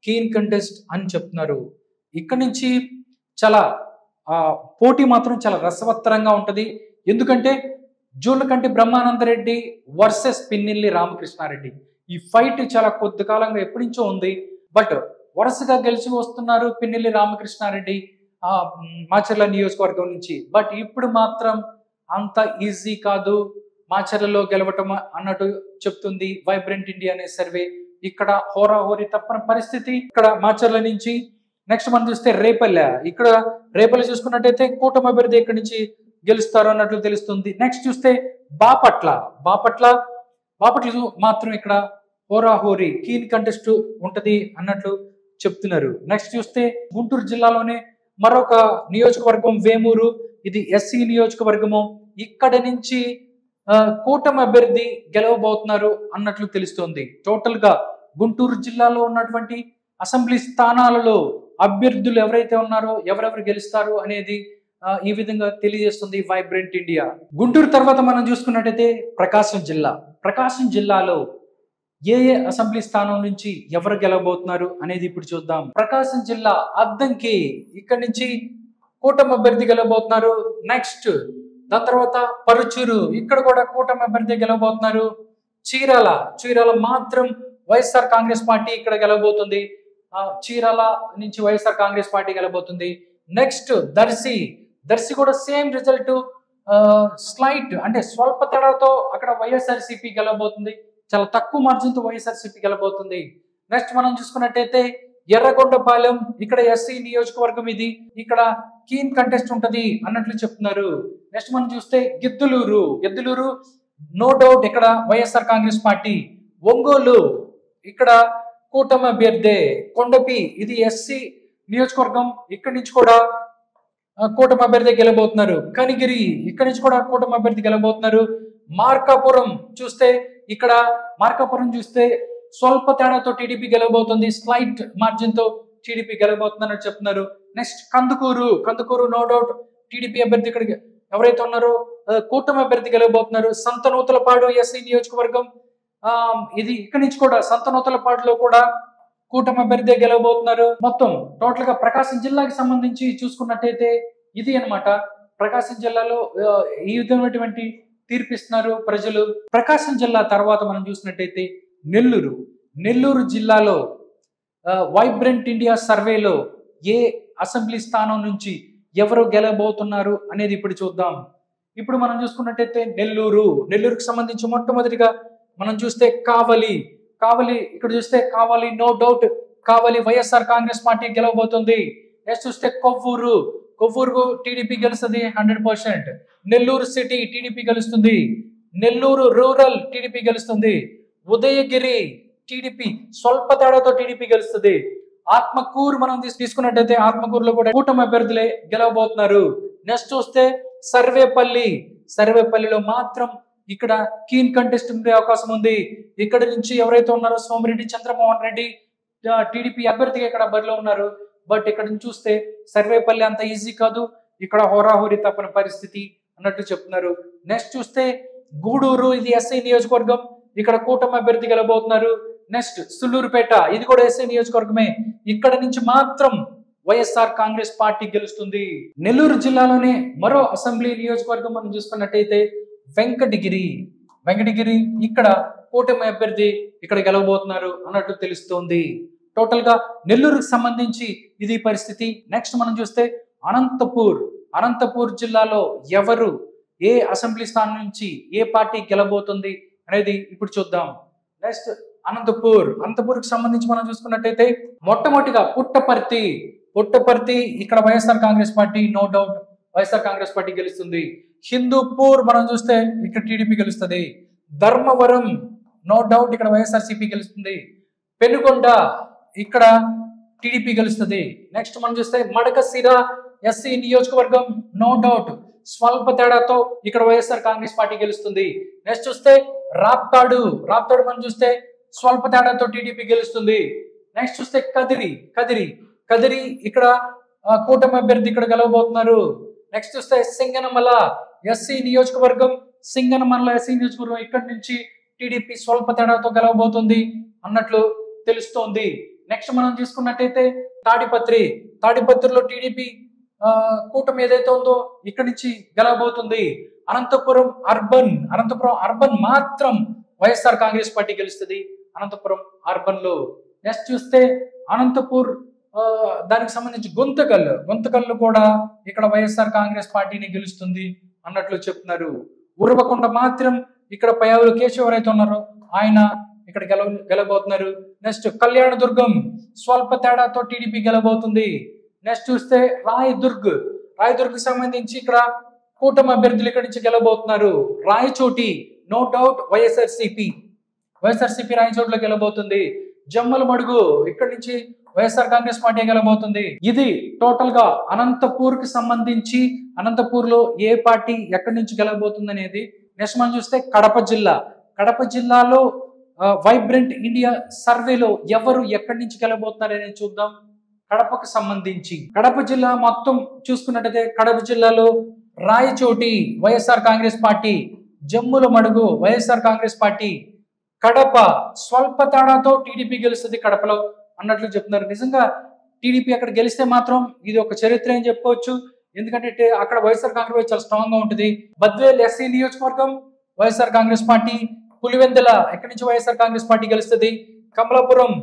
కీన్ కంటెస్ట్ అని చెప్తున్నారు ఇక్కడ నుంచి చాలా ఆ, పోటీ మాత్రం చాలా రసవత్తరంగా ఉంటది ఎందుకంటే జూలకంటి బ్రహ్మానందరెడ్డి వర్సెస్ పిన్నిల్లి రామకృష్ణారెడ్డి ఈ ఫైట్ చాలా కొద్ది కాలంగా ఎప్పటి నుంచో ఉంది బట్ వరుసగా గెలిచి వస్తున్నారు పిన్నిల్లి రామకృష్ణారెడ్డి ఆ మ్, మాచర్ల నియోజకవర్గం నుంచి బట్ ఇప్పుడు మాత్రం అంత ఈజీ కాదు మాచర్లలో గెలవటం అన్నట్టు చెప్తుంది వైబ్రెంట్ ఇండియా అనే సర్వే ఇక్కడ హోరాహోరీ తప్పని పరిస్థితి ఇక్కడ మాచర్ల నుంచి నెక్స్ట్ మనం చూస్తే రేపల్లె ఇక్కడ రేపల్లె చూసుకున్నట్టయితే కూటమి అభ్యర్థి ఇక్కడి నుంచి గెలుస్తారు అన్నట్లు తెలుస్తుంది నెక్స్ట్ చూస్తే బాపట్ల బాపట్ల బాపట్ల చూ- మాత్రం ఇక్కడ హోరాహోరీ కీన్ కంటెస్ట్ ఉంటది అన్నట్లు చెప్తున్నారు నెక్స్ట్ చూస్తే గుంటూరు జిల్లాలోనే మరొక నియోజకవర్గం వేమూరు ఇది ఎస్సీ నియోజకవర్గము ఇక్కడ నుంచి ఆ, కూటమి అభ్యర్థి గెలవబోతున్నారు అన్నట్లు తెలుస్తోంది టోటల్ గా గుంటూరు జిల్లాలో ఉన్నటువంటి అసెంబ్లీ స్థానాలలో అభ్యర్థులు ఎవరైతే ఉన్నారో ఎవరెవరు గెలుస్తారు అనేది ఆ, ఈ విధంగా తెలియజేస్తుంది వైబ్రెంట్ ఇండియా గుంటూరు తర్వాత మనం చూసుకున్నట్టయితే ప్రకాశం జిల్లా ప్రకాశం జిల్లాలో ఏ ఏ అసెంబ్లీ స్థానం నుంచి ఎవరు గెలవబోతున్నారు అనేది ఇప్పుడు చూద్దాం ప్రకాశం జిల్లా అద్దంకి ఇక్కడి నుంచి కూటమి అభ్యర్థి గెలవబోతున్నారు నెక్స్ట్ దాని తర్వాత పరుచూరు ఇక్కడ కూడా కూటమి అభ్యర్థి గెలవబోతున్నారు చీరాల చీరాల మాత్రం వైఎస్ఆర్ కాంగ్రెస్ పార్టీ ఇక్కడ గెలవబోతుంది ఆ, చీరాల నుంచి వైఎస్ఆర్ కాంగ్రెస్ పార్టీ గెలవబోతుంది నెక్స్ట్ దర్శి దర్శి కూడా సేమ్ రిజల్ట్ స్లైట్ అంటే స్వల్ప తేడాతో అక్కడ వైఎస్ఆర్ సిపి గెలవబోతుంది చాలా తక్కువ మార్జిన్ తో వైఎస్ఆర్ సిపి గెలవబోతుంది నెక్స్ట్ మనం చూసుకున్నట్టయితే ఎర్రగొండపాలెం ఇక్కడ ఎస్సీ నియోజకవర్గం ఇది ఇక్కడ కీన్ కంటెస్ట్ ఉంటది అన్నట్లు చెప్తున్నారు నెక్స్ట్ మనం చూస్తే గిద్దలూరు గిద్దలూరు నో డౌట్ ఇక్కడ వైఎస్ఆర్ కాంగ్రెస్ పార్టీ ఒంగోలు ఇక్కడ కూటమి అభ్యర్థి కొండపి ఇది ఎస్సీ నియోజకవర్గం ఇక్కడి నుంచి కూడా ఆ, కూటమి అభ్యర్థి గెలబోతున్నారు కనిగిరి ఇక్కడి నుంచి కూడా కూటమి అభ్యర్థి గెలబోతున్నారు మార్కాపురం చూస్తే ఇక్కడ మార్కాపురం చూస్తే స్వల్ప తేడాతో టీడీపీ గెలవబోతుంది స్లైట్ మార్జిన్ తో టీడీపీ గెలవబోతుందని చెప్తున్నారు next Kandukur Kandukur no doubt TDP అభ్యర్థి ఇక్కడ ఎవరైతే ఉన్నారో ఆ, కూటమి అభ్యర్థి గెలవబోతున్నారు సంతనూతలపాడు ఎస్సీ నియోజకవర్గం ఆ, ఇది ఇక్కడి నుంచి కూడా సంతనూతలపాడులో కూడా కూటమి అభ్యర్థి గెలవబోతున్నారు మొత్తం టోటల్ గా ప్రకాశం జిల్లాకి సంబంధించి చూసుకున్నట్టయితే ఇది అన్నమాట ప్రకాశం జిల్లాలో ఆ, ఈ విధమైనటువంటి తీర్పిస్తున్నారు ప్రజలు ప్రకాశం జిల్లా తర్వాత మనం చూసినట్టయితే నెల్లూరు నెల్లూరు జిల్లాలో వైబ్రెంట్ ఇండియా సర్వేలో ఏ అసెంబ్లీ స్థానం నుంచి ఎవరు గెలబోతున్నారు అనేది ఇప్పుడు చూద్దాం ఇప్పుడు మనం చూసుకున్నట్టయితే నెల్లూరు నెల్లూరుకు సంబంధించి మొట్టమొదటిగా మనం చూస్తే కావలి కావలి ఇక్కడ చూస్తే Kavali no doubt Kavali YSR Congress party గెలవబోతుంది నెక్స్ట్ చూస్తే కొవ్వూరు కొవ్వూరు టీడీపీ గెలుస్తుంది hundred percent Nellore city TDP గెలుస్తుంది నెల్లూరు రూరల్ టీడీపీ గెలుస్తుంది ఉదయగిరి టీడీపీ స్వల్ప తేడాతో టీడీపీ గెలుస్తుంది ఆత్మకూరు మనం తీసు- తీసుకున్నట్టయితే ఆత్మకూరులో కూడా కూటమి అభ్యర్థులే గెలవబోతున్నారు నెక్స్ట్ చూస్తే సర్వేపల్లి సర్వేపల్లిలో మాత్రం ఇక్కడ కీన్ కంటెస్ట్ ఉండే అవకాశం ఉంది ఇక్కడ నుంచి ఎవరైతే ఉన్నారో సోమిరెడ్డి చంద్రమోహన్ రెడ్డి టీడీపీ అభ్యర్థిగా ఇక్కడ బరిలో ఉన్నారు బట్ ఇక్కడ నుంచి చూస్తే సర్వేపల్లి అంత ఈజీ కాదు ఇక్కడ హోరాహోరీ తప్పని పరిస్థితి అన్నట్టు చెప్తున్నారు నెక్స్ట్ చూస్తే గూడూరు ఇది ఎస్ఐ నియోజకవర్గం ఇక్కడ కూటమి అభ్యర్థి గెలబోతున్నారు నెక్స్ట్ సుల్లూరుపేట ఇది కూడా ఎస్ఐ నియోజకవర్గమే ఇక్కడ నుంచి మాత్రం వైఎస్ఆర్ కాంగ్రెస్ పార్టీ గెలుస్తుంది నెల్లూరు జిల్లాలోనే మరో అసెంబ్లీ నియోజకవర్గం మనం చూసుకున్నట్టయితే వెంకటగిరి వెంకటగిరి ఇక్కడ కూటమి అభ్యర్థి ఇక్కడ గెలవబోతున్నారు అన్నట్టు తెలుస్తోంది టోటల్ గా నెల్లూరుకు సంబంధించి ఇది పరిస్థితి నెక్స్ట్ మనం చూస్తే అనంతపూర్ అనంతపూర్ జిల్లాలో ఎవరు ఏ అసెంబ్లీ స్థానం నుంచి ఏ పార్టీ గెలబోతుంది అనేది ఇప్పుడు చూద్దాం నెక్స్ట్ అనంతపూర్ అనంతపూర్కి సంబంధించి మనం చూసుకున్నట్టయితే మొట్టమొదటిగా పుట్టపర్తి పుట్టపర్తి ఇక్కడ YSR Congress party no doubt YSR Congress party గెలుస్తుంది హిందూపూర్ మనం చూస్తే ఇక్కడ టీడీపీ గెలుస్తుంది ధర్మవరం నో డౌట్ ఇక్కడ వైఎస్ఆర్ సిపి గెలుస్తుంది పెనుగొండ ఇక్కడ టీడీపీ గెలుస్తుంది నెక్స్ట్ మనం చూస్తే మడకశిర ఎస్సీ నియోజకవర్గం నో డౌట్ స్వల్ప తేడాతో ఇక్కడ వైఎస్ఆర్ కాంగ్రెస్ పార్టీ గెలుస్తుంది నెక్స్ట్ చూస్తే రాప్తాడు రాప్తాడు మనం చూస్తే స్వల్ప తేడాతో టీడీపీ గెలుస్తుంది నెక్స్ట్ చూస్తే కదిరి కదిరి కదిరి ఇక్కడ ఆ, కూటమి అభ్యర్థి ఇక్కడ గెలవబోతున్నారు నెక్స్ట్ చూస్తే సింగనమల ఎస్సీ నియోజకవర్గం సింగనమల ఎస్సీ నియోజకవర్గం ఇక్కడి నుంచి టీడీపీ స్వల్ప తేడాతో గెలవబోతుంది అన్నట్లు తెలుస్తోంది నెక్స్ట్ మనం చూసుకున్నట్టయితే తాడిపత్రి తాడిపత్రిలో టీడీపీ కూటమి ఏదైతే ఉందో ఇక్కడి నుంచి గెలవబోతుంది అనంతపురం అర్బన్ అనంతపురం అర్బన్ మాత్రం వైఎస్ఆర్ కాంగ్రెస్ పార్టీ గెలుస్తుంది అనంతపురం అర్బన్ లో నెక్స్ట్ చూస్తే అనంతపూర్ ఆ, దానికి సంబంధించి గుంతకల్ గుంతకల్లు కూడా ఇక్కడ వైఎస్ఆర్ కాంగ్రెస్ పార్టీని గెలుస్తుంది అన్నట్లు చెప్తున్నారు ఉరవకొండ మాత్రం ఇక్కడ పయావులు కేశవ్ ఎవరైతే ఉన్నారో ఆయన ఇక్కడ గెలవ గెలబోతున్నారు నెక్స్ట్ కళ్యాణదుర్గం స్వల్ప తేడాతో టీడీపీ గెలబోతుంది నెక్స్ట్ చూస్తే రాయదుర్గ్ రాయదుర్గ్ సంబంధించి ఇక్కడ కూటమి అభ్యర్థులు ఇక్కడి నుంచి గెలబోతున్నారు Rayachoti no doubt YSRCP YSRCP రాయచోటిలో గెలబోతుంది జమ్మల మడుగు ఇక్కడి నుంచి వైఎస్ఆర్ కాంగ్రెస్ పార్టీ గెలబోతుంది ఇది టోటల్ గా అనంతపూర్ కి సంబంధించి అనంతపూర్ లో ఏ పార్టీ ఎక్కడి నుంచి గెలబోతుంది అనేది నెక్స్ట్ మనం చూస్తే కడప జిల్లా కడప జిల్లాలో వైబ్రెంట్ ఇండియా సర్వేలో ఎవరు ఎక్కడి నుంచి గెలబోతున్నారు అనేది చూద్దాం కడపకు సంబంధించి కడప జిల్లా మొత్తం చూసుకున్నట్టయితే కడప జిల్లాలో Rayachoti YSR Congress party Jammalamadugu YSR Congress party Kadapa స్వల్ప తేడాతో టీడీపీ గెలుస్తుంది కడపలో అన్నట్లు చెప్తున్నారు నిజంగా టీడీపీ అక్కడ గెలిస్తే మాత్రం ఇది ఒక చరిత్ర అని చెప్పుకోవచ్చు ఎందుకంటే టే- అక్కడ వైఎస్ఆర్ కాంగ్రెస్ చాలా స్ట్రాంగ్ గా ఉంటుంది బద్వేల్ ఎస్సీ నియోజకవర్గం వైఎస్ఆర్ కాంగ్రెస్ పార్టీ పులివెందుల ఎక్కడి నుంచి వైఎస్ఆర్ కాంగ్రెస్ పార్టీ గెలుస్తుంది కమలాపురం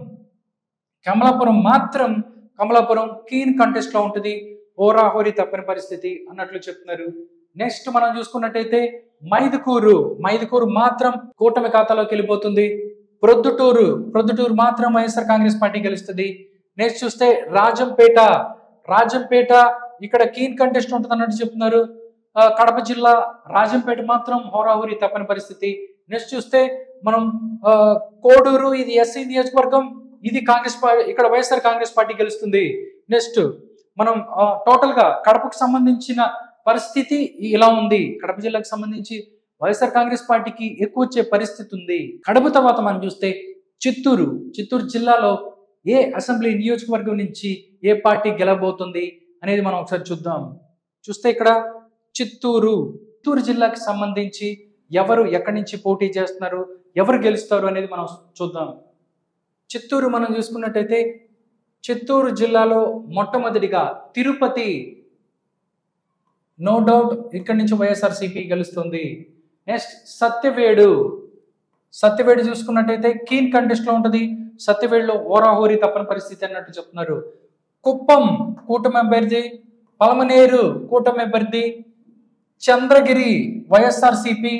కమలాపురం మాత్రం కమలాపురం కీన్ కంటెస్ట్ లో ఉంటుంది ఓరాహోరీ తప్పని పరిస్థితి అన్నట్లు చెప్తున్నారు నెక్స్ట్ మనం చూసుకున్నట్టయితే మైదుకూరు మైదుకూరు మాత్రం కూటమి ఖాతాలోకి వెళ్ళిపోతుంది ప్రొద్దుటూరు ప్రొద్దుటూరు మాత్రం వైఎస్ఆర్ కాంగ్రెస్ పార్టీ గెలుస్తుంది నెక్స్ట్ చూస్తే రాజంపేట రాజంపేట ఇక్కడ కీన్ కంటెస్ట్ ఉంటుంది అన్నట్టు చెప్తున్నారు ఆ, కడప జిల్లా రాజంపేట మాత్రం హోరాహోరీ తప్పని పరిస్థితి నెక్స్ట్ చూస్తే మనం ఆ, కోడూరు ఇది ఎస్సీ నియోజకవర్గం ఇది కాంగ్రెస్ పార్టీ ఇక్కడ వైఎస్ఆర్ కాంగ్రెస్ పార్టీ గెలుస్తుంది నెక్స్ట్ మనం ఆ, టోటల్ గా కడపకు సంబంధించిన పరిస్థితి ఇలా ఉంది కడప జిల్లాకు సంబంధించి వైఎస్ఆర్ కాంగ్రెస్ పార్టీకి ఎక్కువ వచ్చే పరిస్థితి ఉంది కడప తర్వాత మనం చూస్తే చిత్తూరు చిత్తూరు జిల్లాలో ఏ అసెంబ్లీ నియోజకవర్గం నుంచి ఏ పార్టీ గెలవబోతుంది అనేది మనం ఒకసారి చూద్దాం చూస్తే ఇక్కడ చిత్తూరు చిత్తూరు జిల్లాకి సంబంధించి ఎవరు ఎక్కడి నుంచి పోటీ చేస్తున్నారు ఎవరు గెలుస్తారు అనేది మనం చూద్దాం చిత్తూరు మనం చూసుకున్నట్టయితే చిత్తూరు జిల్లాలో మొట్టమొదటిగా తిరుపతి నో డౌట్ ఇక్కడి నుంచి వైఎస్ఆర్సీపీ గెలుస్తుంది నెక్స్ట్ సత్యవేడు సత్యవేడు చూసుకున్నట్టయితే కీన్ కంటెస్ట్ లో ఉంటుంది సత్యవేడులో ఓరాహోరీ తప్పని పరిస్థితి అన్నట్టు చెప్తున్నారు కుప్పం కూటమి అభ్యర్థి పలమనేరు కూటమి అభ్యర్థి చంద్రగిరి వైఎస్ఆర్సిపి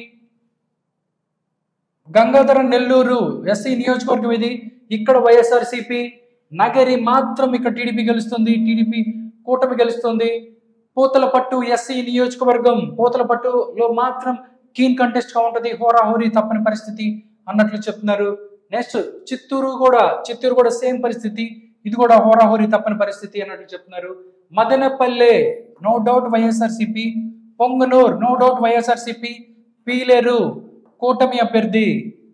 గంగాధర నెల్లూరు ఎస్సీ నియోజకవర్గం ఇది ఇక్కడ వైఎస్ఆర్సిపి నగరి మాత్రం ఇక్కడ టీడీపీ గెలుస్తుంది టీడీపీ కూటమి గెలుస్తుంది పూతలపట్టు ఎస్సీ నియోజకవర్గం పూతలపట్టులో మాత్రం కీన్ కంటెస్ట్ గా ఉంటది హోరాహోరీ తప్పని పరిస్థితి అన్నట్లు చెప్తున్నారు నెక్స్ట్ చిత్తూరు కూడా చిత్తూరు కూడా సేమ్ పరిస్థితి ఇది కూడా హోరాహోరీ తప్పని పరిస్థితి అన్నట్లు చెప్తున్నారు Madanapalle no doubt YSRCP Punganur no doubt YSRCP Pileru కూటమి అభ్యర్థి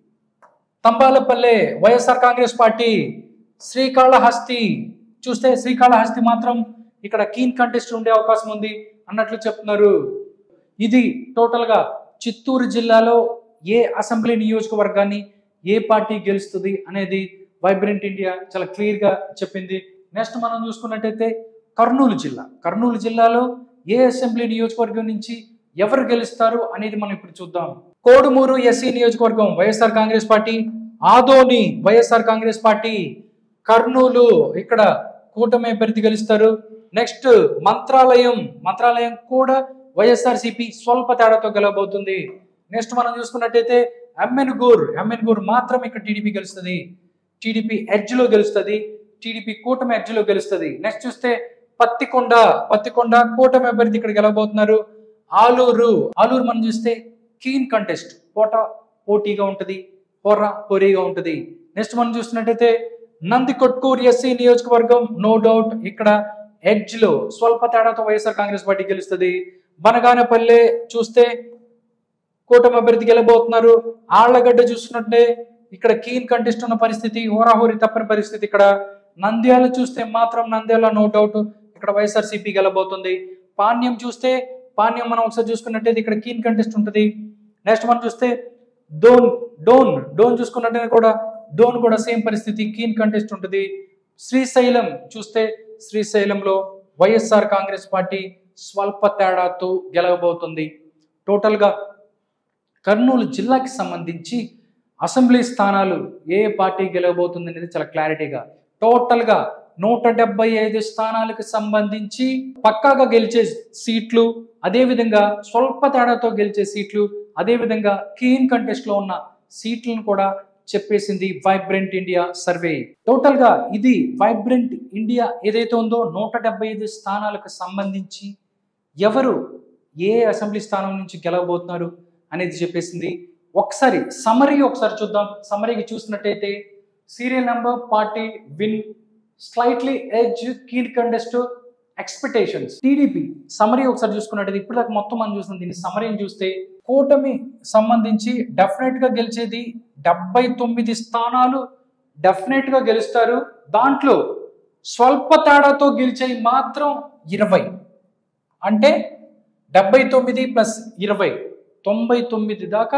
తంబాలపల్లె వైఎస్ఆర్ కాంగ్రెస్ పార్టీ శ్రీకాళహస్తి చూస్తే శ్రీకాళహస్తి మాత్రం ఇక్కడ కీన్ కంటెస్ట్ ఉండే అవకాశం ఉంది అన్నట్లు చెప్తున్నారు ఇది టోటల్ గా చిత్తూరు జిల్లాలో ఏ అసెంబ్లీ నియోజకవర్గాన్ని ఏ పార్టీ గెలుస్తుంది అనేది వైబ్రెంట్ ఇండియా చాలా క్లియర్ గా చెప్పింది నెక్స్ట్ మనం చూసుకున్నట్టయితే కర్నూలు జిల్లా కర్నూలు జిల్లాలో ఏ అసెంబ్లీ నియోజకవర్గం నుంచి ఎవరు గెలుస్తారు అనేది మనం ఇప్పుడు చూద్దాం కోడుమూరు ఎస్సీ నియోజకవర్గం YSR Congress party Adoni YSR Congress party Kurnool ఇక్కడ కూటమి అభ్యర్థి గెలుస్తారు నెక్స్ట్ మంత్రాలయం మంత్రాలయం కూడా వైఎస్ఆర్ సిపి స్వల్ప తేడాతో గెలవబోతుంది నెక్స్ట్ మనం చూసుకున్నట్టయితే ఎమ్మెన్గూర్ ఎమ్మెన్గూర్ మాత్రం ఇక్కడ టీడీపీ గెలుస్తుంది టీడీపీ ఎడ్జ్ లో గెలుస్తుంది టీడీపీ కూటమి ఎడ్జ్ లో గెలుస్తుంది నెక్స్ట్ చూస్తే పత్తికొండ పత్తికొండ కూటమి అభ్యర్థి ఇక్కడ గెలవబోతున్నారు ఆలూరు ఆలూరు మనం చూస్తే కీన్ కంటెస్ట్ పోటా పోటీగా ఉంటది హోరా హోరీగా ఉంటది నెక్స్ట్ మనం చూస్తున్నట్టయితే నంది కొట్కూరు ఎస్సీ నియోజకవర్గం నో డౌట్ ఇక్కడ ఎడ్జ్ లో స్వల్ప తేడాతో వైఎస్ఆర్ కాంగ్రెస్ పార్టీ గెలుస్తుంది బనగానపల్లె చూస్తే కూటమి అభ్యర్థి గెలబోతున్నారు ఆళ్లగడ్డ చూసుకున్నట్టే ఇక్కడ కీన్ కంటెస్ట్ ఉన్న పరిస్థితి హోరాహోరీ తప్పని పరిస్థితి ఇక్కడ నంద్యాల చూస్తే మాత్రం నంద్యాల నో డౌట్ ఇక్కడ వైఎస్ఆర్ సిపి గెలబోతుంది పాణ్యం చూస్తే పాణ్యం మనం ఒకసారి చూసుకున్నట్టయితే ఇక్కడ కీన్ కంటెస్ట్ ఉంటుంది నెక్స్ట్ మనం చూస్తే డోన్ డోన్ డోన్ చూసుకున్నట్టయితే కూడా డోన్ కూడా సేమ్ పరిస్థితి కీన్ కంటెస్ట్ ఉంటుంది శ్రీశైలం చూస్తే శ్రీశైలంలో వైఎస్ఆర్ కాంగ్రెస్ పార్టీ స్వల్ప తేడాతో గెలవబోతుంది టోటల్గా కర్నూలు జిల్లాకి సంబంధించి అసెంబ్లీ స్థానాలు ఏ పార్టీ గెలవబోతుంది అనేది చాలా క్లారిటీగా టోటల్గా నూట డెబ్బై ఐదు స్థానాలకు సంబంధించి పక్కాగా గెలిచే సీట్లు అదేవిధంగా స్వల్ప తేడాతో గెలిచే సీట్లు అదేవిధంగా కీన్ కంటెస్ట్ లో ఉన్న సీట్లను కూడా చెప్పేసింది వైబ్రెంట్ ఇండియా సర్వే టోటల్ గా ఇది వైబ్రెంట్ ఇండియా ఏదైతే ఉందో నూట డెబ్బై ఐదు స్థానాలకు సంబంధించి ఎవరు ఏ అసెంబ్లీ స్థానం నుంచి గెలవబోతున్నారు అనేది చెప్పేసింది ఒకసారి సమరీ ఒకసారి చూద్దాం సమరీకి చూసినట్టయితే serial number party win slightly edge keen contest expectations TDP summary ఒకసారి చూసుకున్నట్టయితే ఇప్పుడు దాకా మొత్తం మనం చూసిన దీన్ని సమరీని చూస్తే కూటమి సంబంధించి డెఫినెట్ గా గెలిచేది డెబ్బై తొమ్మిది స్థానాలు డెఫినెట్ గా గెలుస్తారు దాంట్లో స్వల్ప తేడాతో గెలిచేవి మాత్రం ఇరవై అంటే డెబ్బై తొమ్మిది ప్లస్ ఇరవై తొంభై తొమ్మిది దాకా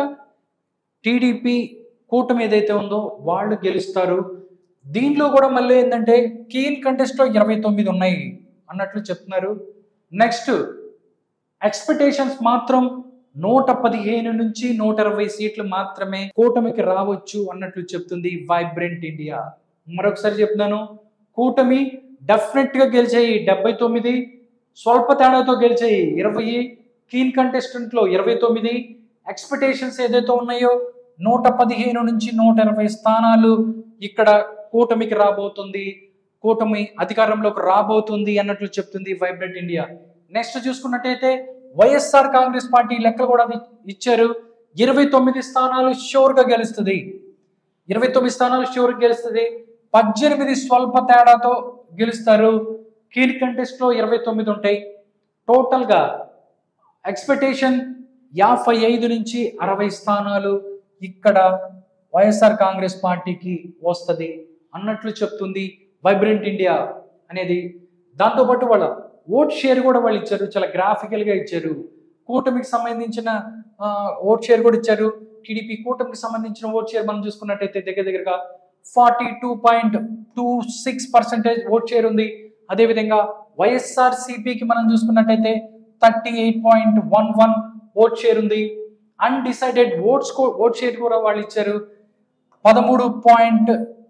టీడీపీ కూటమి ఏదైతే ఉందో వాళ్ళు గెలుస్తారు దీనిలో కూడా మళ్ళీ ఏంటంటే కీన్ కంటెస్ట్లో ఇరవై తొమ్మిది ఉన్నాయి అన్నట్లు చెప్తున్నారు నెక్స్ట్ ఎక్స్పెక్టేషన్స్ మాత్రం నూట పదిహేను నుంచి నూట ఇరవై సీట్లు మాత్రమే కూటమికి రావచ్చు అన్నట్లు చెప్తుంది వైబ్రెంట్ ఇండియా మరొకసారి చెప్తున్నాను కూటమి డెఫినెట్ గా గెలిచాయి డెబ్బై తొమ్మిది స్వల్ప తేడాతో గెలిచాయి ఇరవై కీన్ కంటెస్టెంట్ లో ఇరవై తొమ్మిది ఎక్స్పెక్టేషన్స్ ఏదైతే ఉన్నాయో నూట పదిహేను నుంచి నూట ఇరవై స్థానాలు ఇక్కడ కూటమికి రాబోతుంది కూటమి అధికారంలోకి రాబోతుంది అన్నట్లు చెప్తుంది వైబ్రెంట్ ఇండియా నెక్స్ట్ చూసుకున్నట్టయితే వైఎస్ఆర్ కాంగ్రెస్ పార్టీ లెక్కలు కూడా అది ఇచ్చారు ఇరవై తొమ్మిది స్థానాలు షూర్ గా గెలుస్తుంది ఇరవై తొమ్మిది స్థానాలు షూర్ గెలుస్తుంది పద్దెనిమిది స్వల్ప తేడాతో గెలుస్తారు కీన్ కంటెస్ట్ లో ఇరవై తొమ్మిది ఉంటాయి టోటల్ గా ఎక్స్పెక్టేషన్ యాభై ఐదు నుంచి అరవై స్థానాలు ఇక్కడ వైఎస్ఆర్ కాంగ్రెస్ పార్టీకి వస్తుంది అన్నట్లు చెప్తుంది వైబ్రెంట్ ఇండియా అనేది దాంతోపాటు వాళ్ళ ఓట్ షేర్ కూడా వాళ్ళు ఇచ్చారు చాలా గ్రాఫికల్ గా ఇచ్చారు కూటమికి సంబంధించిన ఆ, ఓట్ షేర్ కూడా ఇచ్చారు టీడీపీ కూటమికి సంబంధించిన ఓట్ షేర్ మనం చూసుకున్నట్టయితే దగ్గర దగ్గరగా forty two point two six percentage vote share ఉంది అదేవిధంగా వైఎస్ఆర్ సిపికి మనం చూసుకున్నట్టయితే thirty eight point one one vote share ఉంది అన్డిసైడెడ్ ఓట్స్ ఓట్ షేర్ కూడా వాళ్ళు ఇచ్చారు పదమూడు point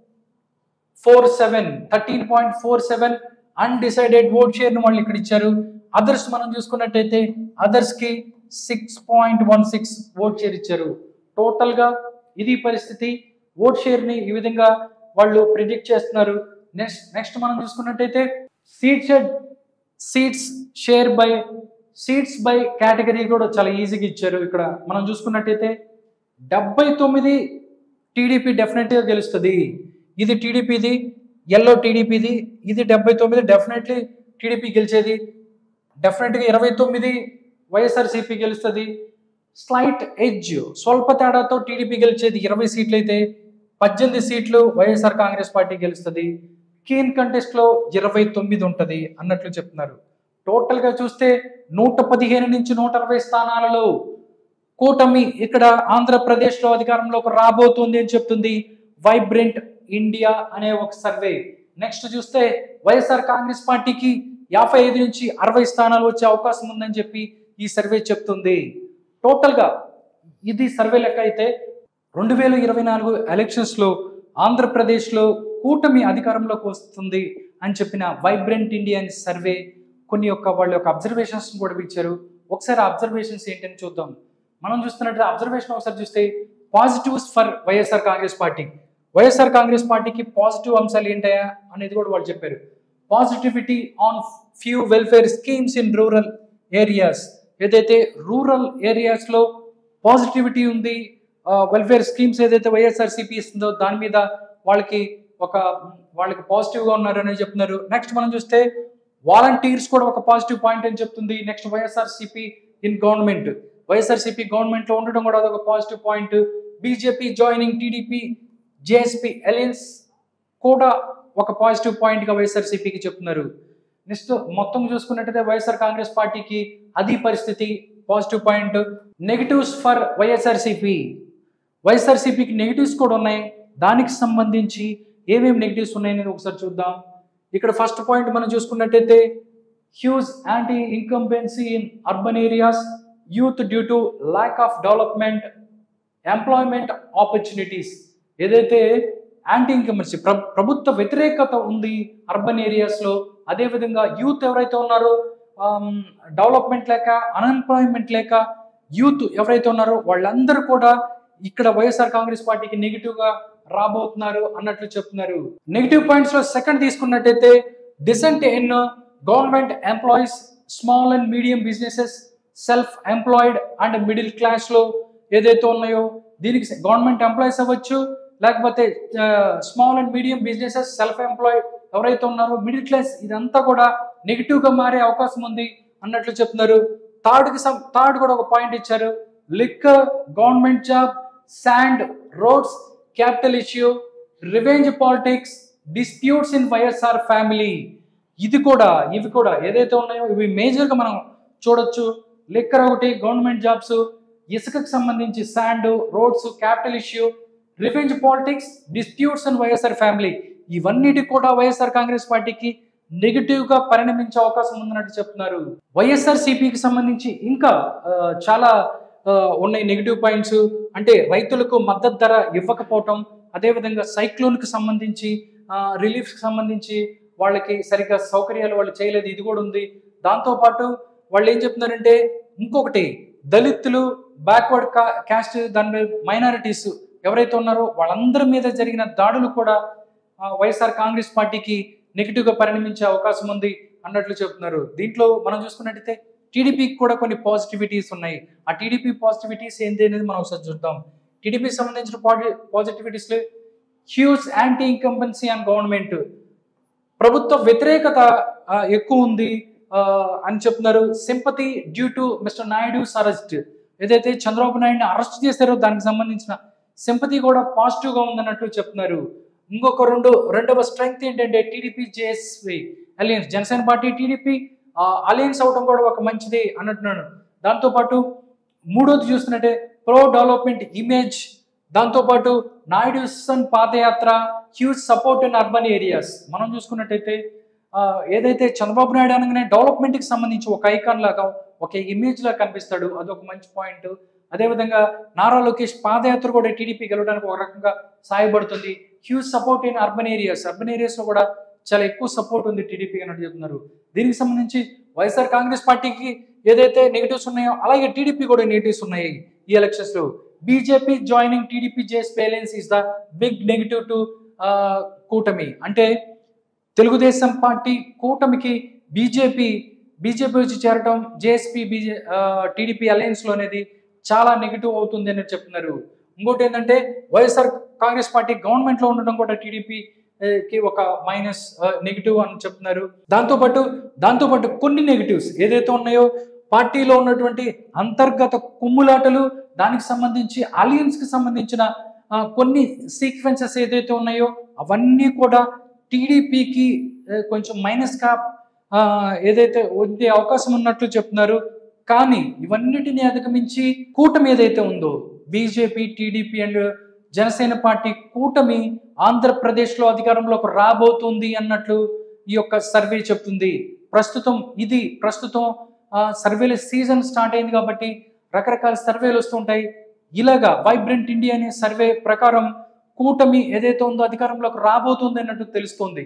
four seven thirteen point four seven undecided vote షేర్ను వాళ్ళు ఇక్కడ ఇచ్చారు అదర్స్ మనం చూసుకున్నట్టయితే అదర్స్ కి six point one six vote share ఇచ్చారు టోటల్ గా ఇది పరిస్థితి ఓట్ షేర్ ని ఈ విధంగా వాళ్ళు ప్రిడిక్ట్ చేస్తున్నారు నెక్స్ట్ నెక్స్ట్ మనం చూసుకున్నట్టయితే seat shared seats share by seats by category కూడా చాలా ఈజీగా ఇచ్చారు ఇక్కడ మనం చూసుకున్నట్టయితే డెబ్బై తొమ్మిది టీడీపీ డెఫినెట్గా గెలుస్తుంది ఇది టీడీపీది ఎల్లో టీడీపీది ఇది డెబ్బై తొమ్మిది డెఫినెట్లీ టీడీపీ గెలిచేది డెఫినెట్గా ఇరవై తొమ్మిది వైఎస్ఆర్సీపీ గెలుస్తుంది స్లైట్ ఎడ్జ్ స్వల్ప తేడాతో టీడీపీ గెలిచేది ఇరవై సీట్లు అయితే పద్దెనిమిది సీట్లు వైఎస్ఆర్ కాంగ్రెస్ పార్టీ గెలుస్తుంది కీన్ కంటెస్ట్ లో ఇరవై తొమ్మిది ఉంటుంది అన్నట్లు చెప్తున్నారు టోటల్ గా చూస్తే నూట పదిహేను నుంచి నూట అరవై స్థానాలలో కూటమి ఇక్కడ ఆంధ్రప్రదేశ్ లో అధికారంలోకి రాబోతుంది అని చెప్తుంది వైబ్రెంట్ ఇండియా అనే ఒక సర్వే నెక్స్ట్ చూస్తే వైఎస్ఆర్ కాంగ్రెస్ పార్టీకి యాభై ఐదు నుంచి అరవై స్థానాలు వచ్చే అవకాశం ఉందని చెప్పి ఈ సర్వే చెప్తుంది టోటల్ గా ఇది సర్వే లెక్క అయితే రెండు వేల ఇరవై నాలుగు ఎలక్షన్స్ లో ఆంధ్రప్రదేశ్ లో కూటమి అధికారంలోకి వస్తుంది అని చెప్పిన వైబ్రెంట్ ఇండియా అనే సర్వే కొన్ని యొక్క వాళ్ళ యొక్క అబ్జర్వేషన్స్ కూడా ఇచ్చారు ఒకసారి అబ్జర్వేషన్స్ ఏంటని చూద్దాం మనం చూస్తున్నట్టు అబ్జర్వేషన్ ఒకసారి చూస్తే positives for YSR Congress party YSR Congress పార్టీకి పాజిటివ్ అంశాలు ఏంటయా అనేది కూడా వాళ్ళు చెప్పారు positivity on few welfare schemes in rural areas ఏదైతే రూరల్ ఏరియాస్లో పాజిటివిటీ ఉంది వెల్ఫేర్ స్కీమ్స్ ఏదైతే వైఎస్ఆర్సీపీ ఇస్తుందో దాని మీద వాళ్ళకి ఒక వాళ్ళకి పాజిటివ్గా ఉన్నారు అని చెప్తున్నారు నెక్స్ట్ మనం చూస్తే వాలంటీర్స్ కూడా ఒక పాజిటివ్ పాయింట్ అని చెప్తుంది next YSRCP in government YSRCP government లో ఉండడం కూడా అదొక positive point BJP joining TDP JSP alliance కూడా ఒక పాజిటివ్ పాయింట్ గా వైఎస్ఆర్సీపీకి చెప్తున్నారు నెక్స్ట్ మొత్తం చూసుకున్నట్టయితే వైఎస్ఆర్ కాంగ్రెస్ పార్టీకి అది పరిస్థితి positive point negatives for YSRCP వైఎస్ఆర్సీపీకి నెగిటివ్స్ కూడా ఉన్నాయి దానికి సంబంధించి ఏమేమి నెగిటివ్స్ ఉన్నాయనేది ఒకసారి చూద్దాం ఇక్కడ ఫస్ట్ పాయింట్ మనం చూసుకున్నట్టయితే huge anti incumbency in urban areas youth due to lack of development employment opportunities ఏదైతే యాంటీ ఇన్కంబెన్సీ ప్ర ప్రభుత్వ వ్యతిరేకత ఉంది అర్బన్ ఏరియాస్లో అదేవిధంగా యూత్ ఎవరైతే ఉన్నారో డెవలప్మెంట్ లేక అన్ఎంప్లాయ్మెంట్ లేక యూత్ ఎవరైతే ఉన్నారో వాళ్ళందరూ కూడా ఇక్కడ వైఎస్ఆర్ కాంగ్రెస్ పార్టీకి నెగిటివ్గా రాబోతున్నారు అన్నట్లు చెప్తున్నారు నెగిటివ్ పాయింట్స్ లో సెకండ్ తీసుకున్నట్టయితే decent in government employees small and medium businesses self employed and middle class లో ఏదైతే ఉన్నాయో దీనికి గవర్నమెంట్ ఎంప్లాయీస్ అవ్వచ్చు లేకపోతే small and medium businesses self employed ఎవరైతే ఉన్నారో మిడిల్ క్లాస్ ఇదంతా కూడా నెగిటివ్ గా మారే అవకాశం ఉంది అన్నట్లు చెప్తున్నారు థర్డ్ కి థర్డ్ కూడా ఒక పాయింట్ ఇచ్చారు liquor government job sand roads capital issue revenge politics disputes in YSR family ఇది కూడా ఇవి కూడా ఏదైతే ఉన్నాయో ఇవి మేజర్గా మనం చూడొచ్చు లిక్కర్ ఒకటి గవర్నమెంట్ జాబ్స్ ఇసుకకు సంబంధించి sand roads capital issue revenge politics disputes and YSR family ఇవన్నిటి కూడా వైఎస్ఆర్ కాంగ్రెస్ పార్టీకి నెగిటివ్ గా పరిణమించే అవకాశం ఉందన్నట్టు చెప్తున్నారు వైఎస్ఆర్ సిపికి సంబంధించి ఇంకా ఆ, చాలా ఆ, ఉన్నాయి నెగిటివ్ పాయింట్స్ అంటే రైతులకు మద్దతు ధర ఇవ్వకపోవటం అదేవిధంగా సైక్లోన్కి సంబంధించి రిలీఫ్కి సంబంధించి వాళ్ళకి సరిగ్గా సౌకర్యాలు వాళ్ళు చేయలేదు ఇది కూడా ఉంది దాంతోపాటు వాళ్ళు ఏం చెప్తున్నారంటే ఇంకొకటి దళితులు బ్యాక్వర్డ్ కా క్యాస్ట్ దాని మైనారిటీస్ ఎవరైతే ఉన్నారో వాళ్ళందరి మీద జరిగిన దాడులు కూడా ఆ, వైఎస్ఆర్ కాంగ్రెస్ పార్టీకి నెగిటివ్గా పరిణమించే అవకాశం ఉంది అన్నట్లు చెప్తున్నారు దీంట్లో మనం చూసుకున్నట్టయితే టీడీపీకి కూడా కొన్ని పాజిటివిటీస్ ఉన్నాయి ఆ టీడీపీ పాజిటివిటీస్ ఏంటి అనేది మనం ఒకసారి చూద్దాం టీడీపీకి సంబంధించిన పాజిటివిటీస్లో huge anti incumbency and government ప్రభుత్వ వ్యతిరేకత ఆ, ఎక్కువ ఉంది ఆ, అని చెప్తున్నారు sympathy due to mister Naidu arrest ఏదైతే చంద్రబాబు నాయుడిని అరెస్ట్ చేశారో దానికి సంబంధించిన సింపతి కూడా పాజిటివ్గా ఉందన్నట్టు చెప్తున్నారు ఇంకొక రెండు రెండవ స్ట్రెంగ్త్ ఏంటంటే TDP JSV alliance Janasena party TDP alliance అవడం కూడా ఒక మంచిది అన్నట్టున్నాను దాంతోపాటు మూడోది చూస్తున్నట్టే ప్రో డెవలప్మెంట్ ఇమేజ్ దాంతోపాటు Naidu son padayatra huge support in urban areas మనం చూసుకున్నట్టయితే ఆ, ఏదైతే చంద్రబాబు నాయుడు అనగానే డెవలప్మెంట్కి సంబంధించి ఒక ఐకాన్ లాగా ఒక ఇమేజ్ లా కనిపిస్తాడు అదొక మంచి పాయింట్ అదేవిధంగా నారా లోకేష్ పాదయాత్ర కూడా టీడీపీ గెలవడానికి ఒక రకంగా సహాయపడుతుంది huge support in urban areas urban ఏరియాస్లో కూడా చాలా ఎక్కువ సపోర్ట్ ఉంది టీడీపీ అన్నట్టు చెప్తున్నారు దీనికి సంబంధించి వైఎస్ఆర్ కాంగ్రెస్ పార్టీకి ఏదైతే నెగిటివ్స్ ఉన్నాయో అలాగే టీడీపీ కూడా నెగిటివ్స్ ఉన్నాయి ఈ ఎలక్షన్స్ లో BJP joining TDP JS alliance is the big negative to కూటమి అంటే తెలుగుదేశం పార్టీ కూటమికి బీజేపీ బీజేపీ వచ్చి చేరటం జేఎస్పీ బీజే టీడీపీ అలయన్స్లో అనేది చాలా నెగిటివ్ అవుతుంది అని చెప్తున్నారు ఇంకోటి ఏంటంటే వైఎస్ఆర్ కాంగ్రెస్ పార్టీ గవర్నమెంట్లో ఉండడం కూడా టీడీపీ కి ఒక మైనస్ నెగిటివ్ అని చెప్తున్నారు దాంతోపాటు దాంతోపాటు కొన్ని నెగిటివ్స్ ఏదైతే ఉన్నాయో పార్టీలో ఉన్నటువంటి అంతర్గత కుమ్ములాటలు దానికి సంబంధించి అలియన్స్ కి సంబంధించిన ఆ, కొన్ని సీక్వెన్సెస్ ఏదైతే ఉన్నాయో అవన్నీ కూడా టీడీపీకి కొంచెం మైనస్గా ఏదైతే వచ్చే అవకాశం ఉన్నట్లు చెప్తున్నారు కానీ ఇవన్నిటిని అధిగమించి కూటమి ఏదైతే ఉందో BJP TDP and Janasena party కూటమి ఆంధ్రప్రదేశ్లో అధికారంలోకి రాబోతుంది అన్నట్లు ఈ యొక్క సర్వే చెప్తుంది ప్రస్తుతం ఇది ప్రస్తుతం ఆ, సర్వేల సీజన్ స్టార్ట్ అయింది కాబట్టి రకరకాల సర్వేలు వస్తుంటాయి ఇలాగా వైబ్రెంట్ ఇండియా అనే సర్వే ప్రకారం కూటమి ఏదైతే ఉందో అధికారంలోకి రాబోతుంది అన్నట్టు తెలుస్తోంది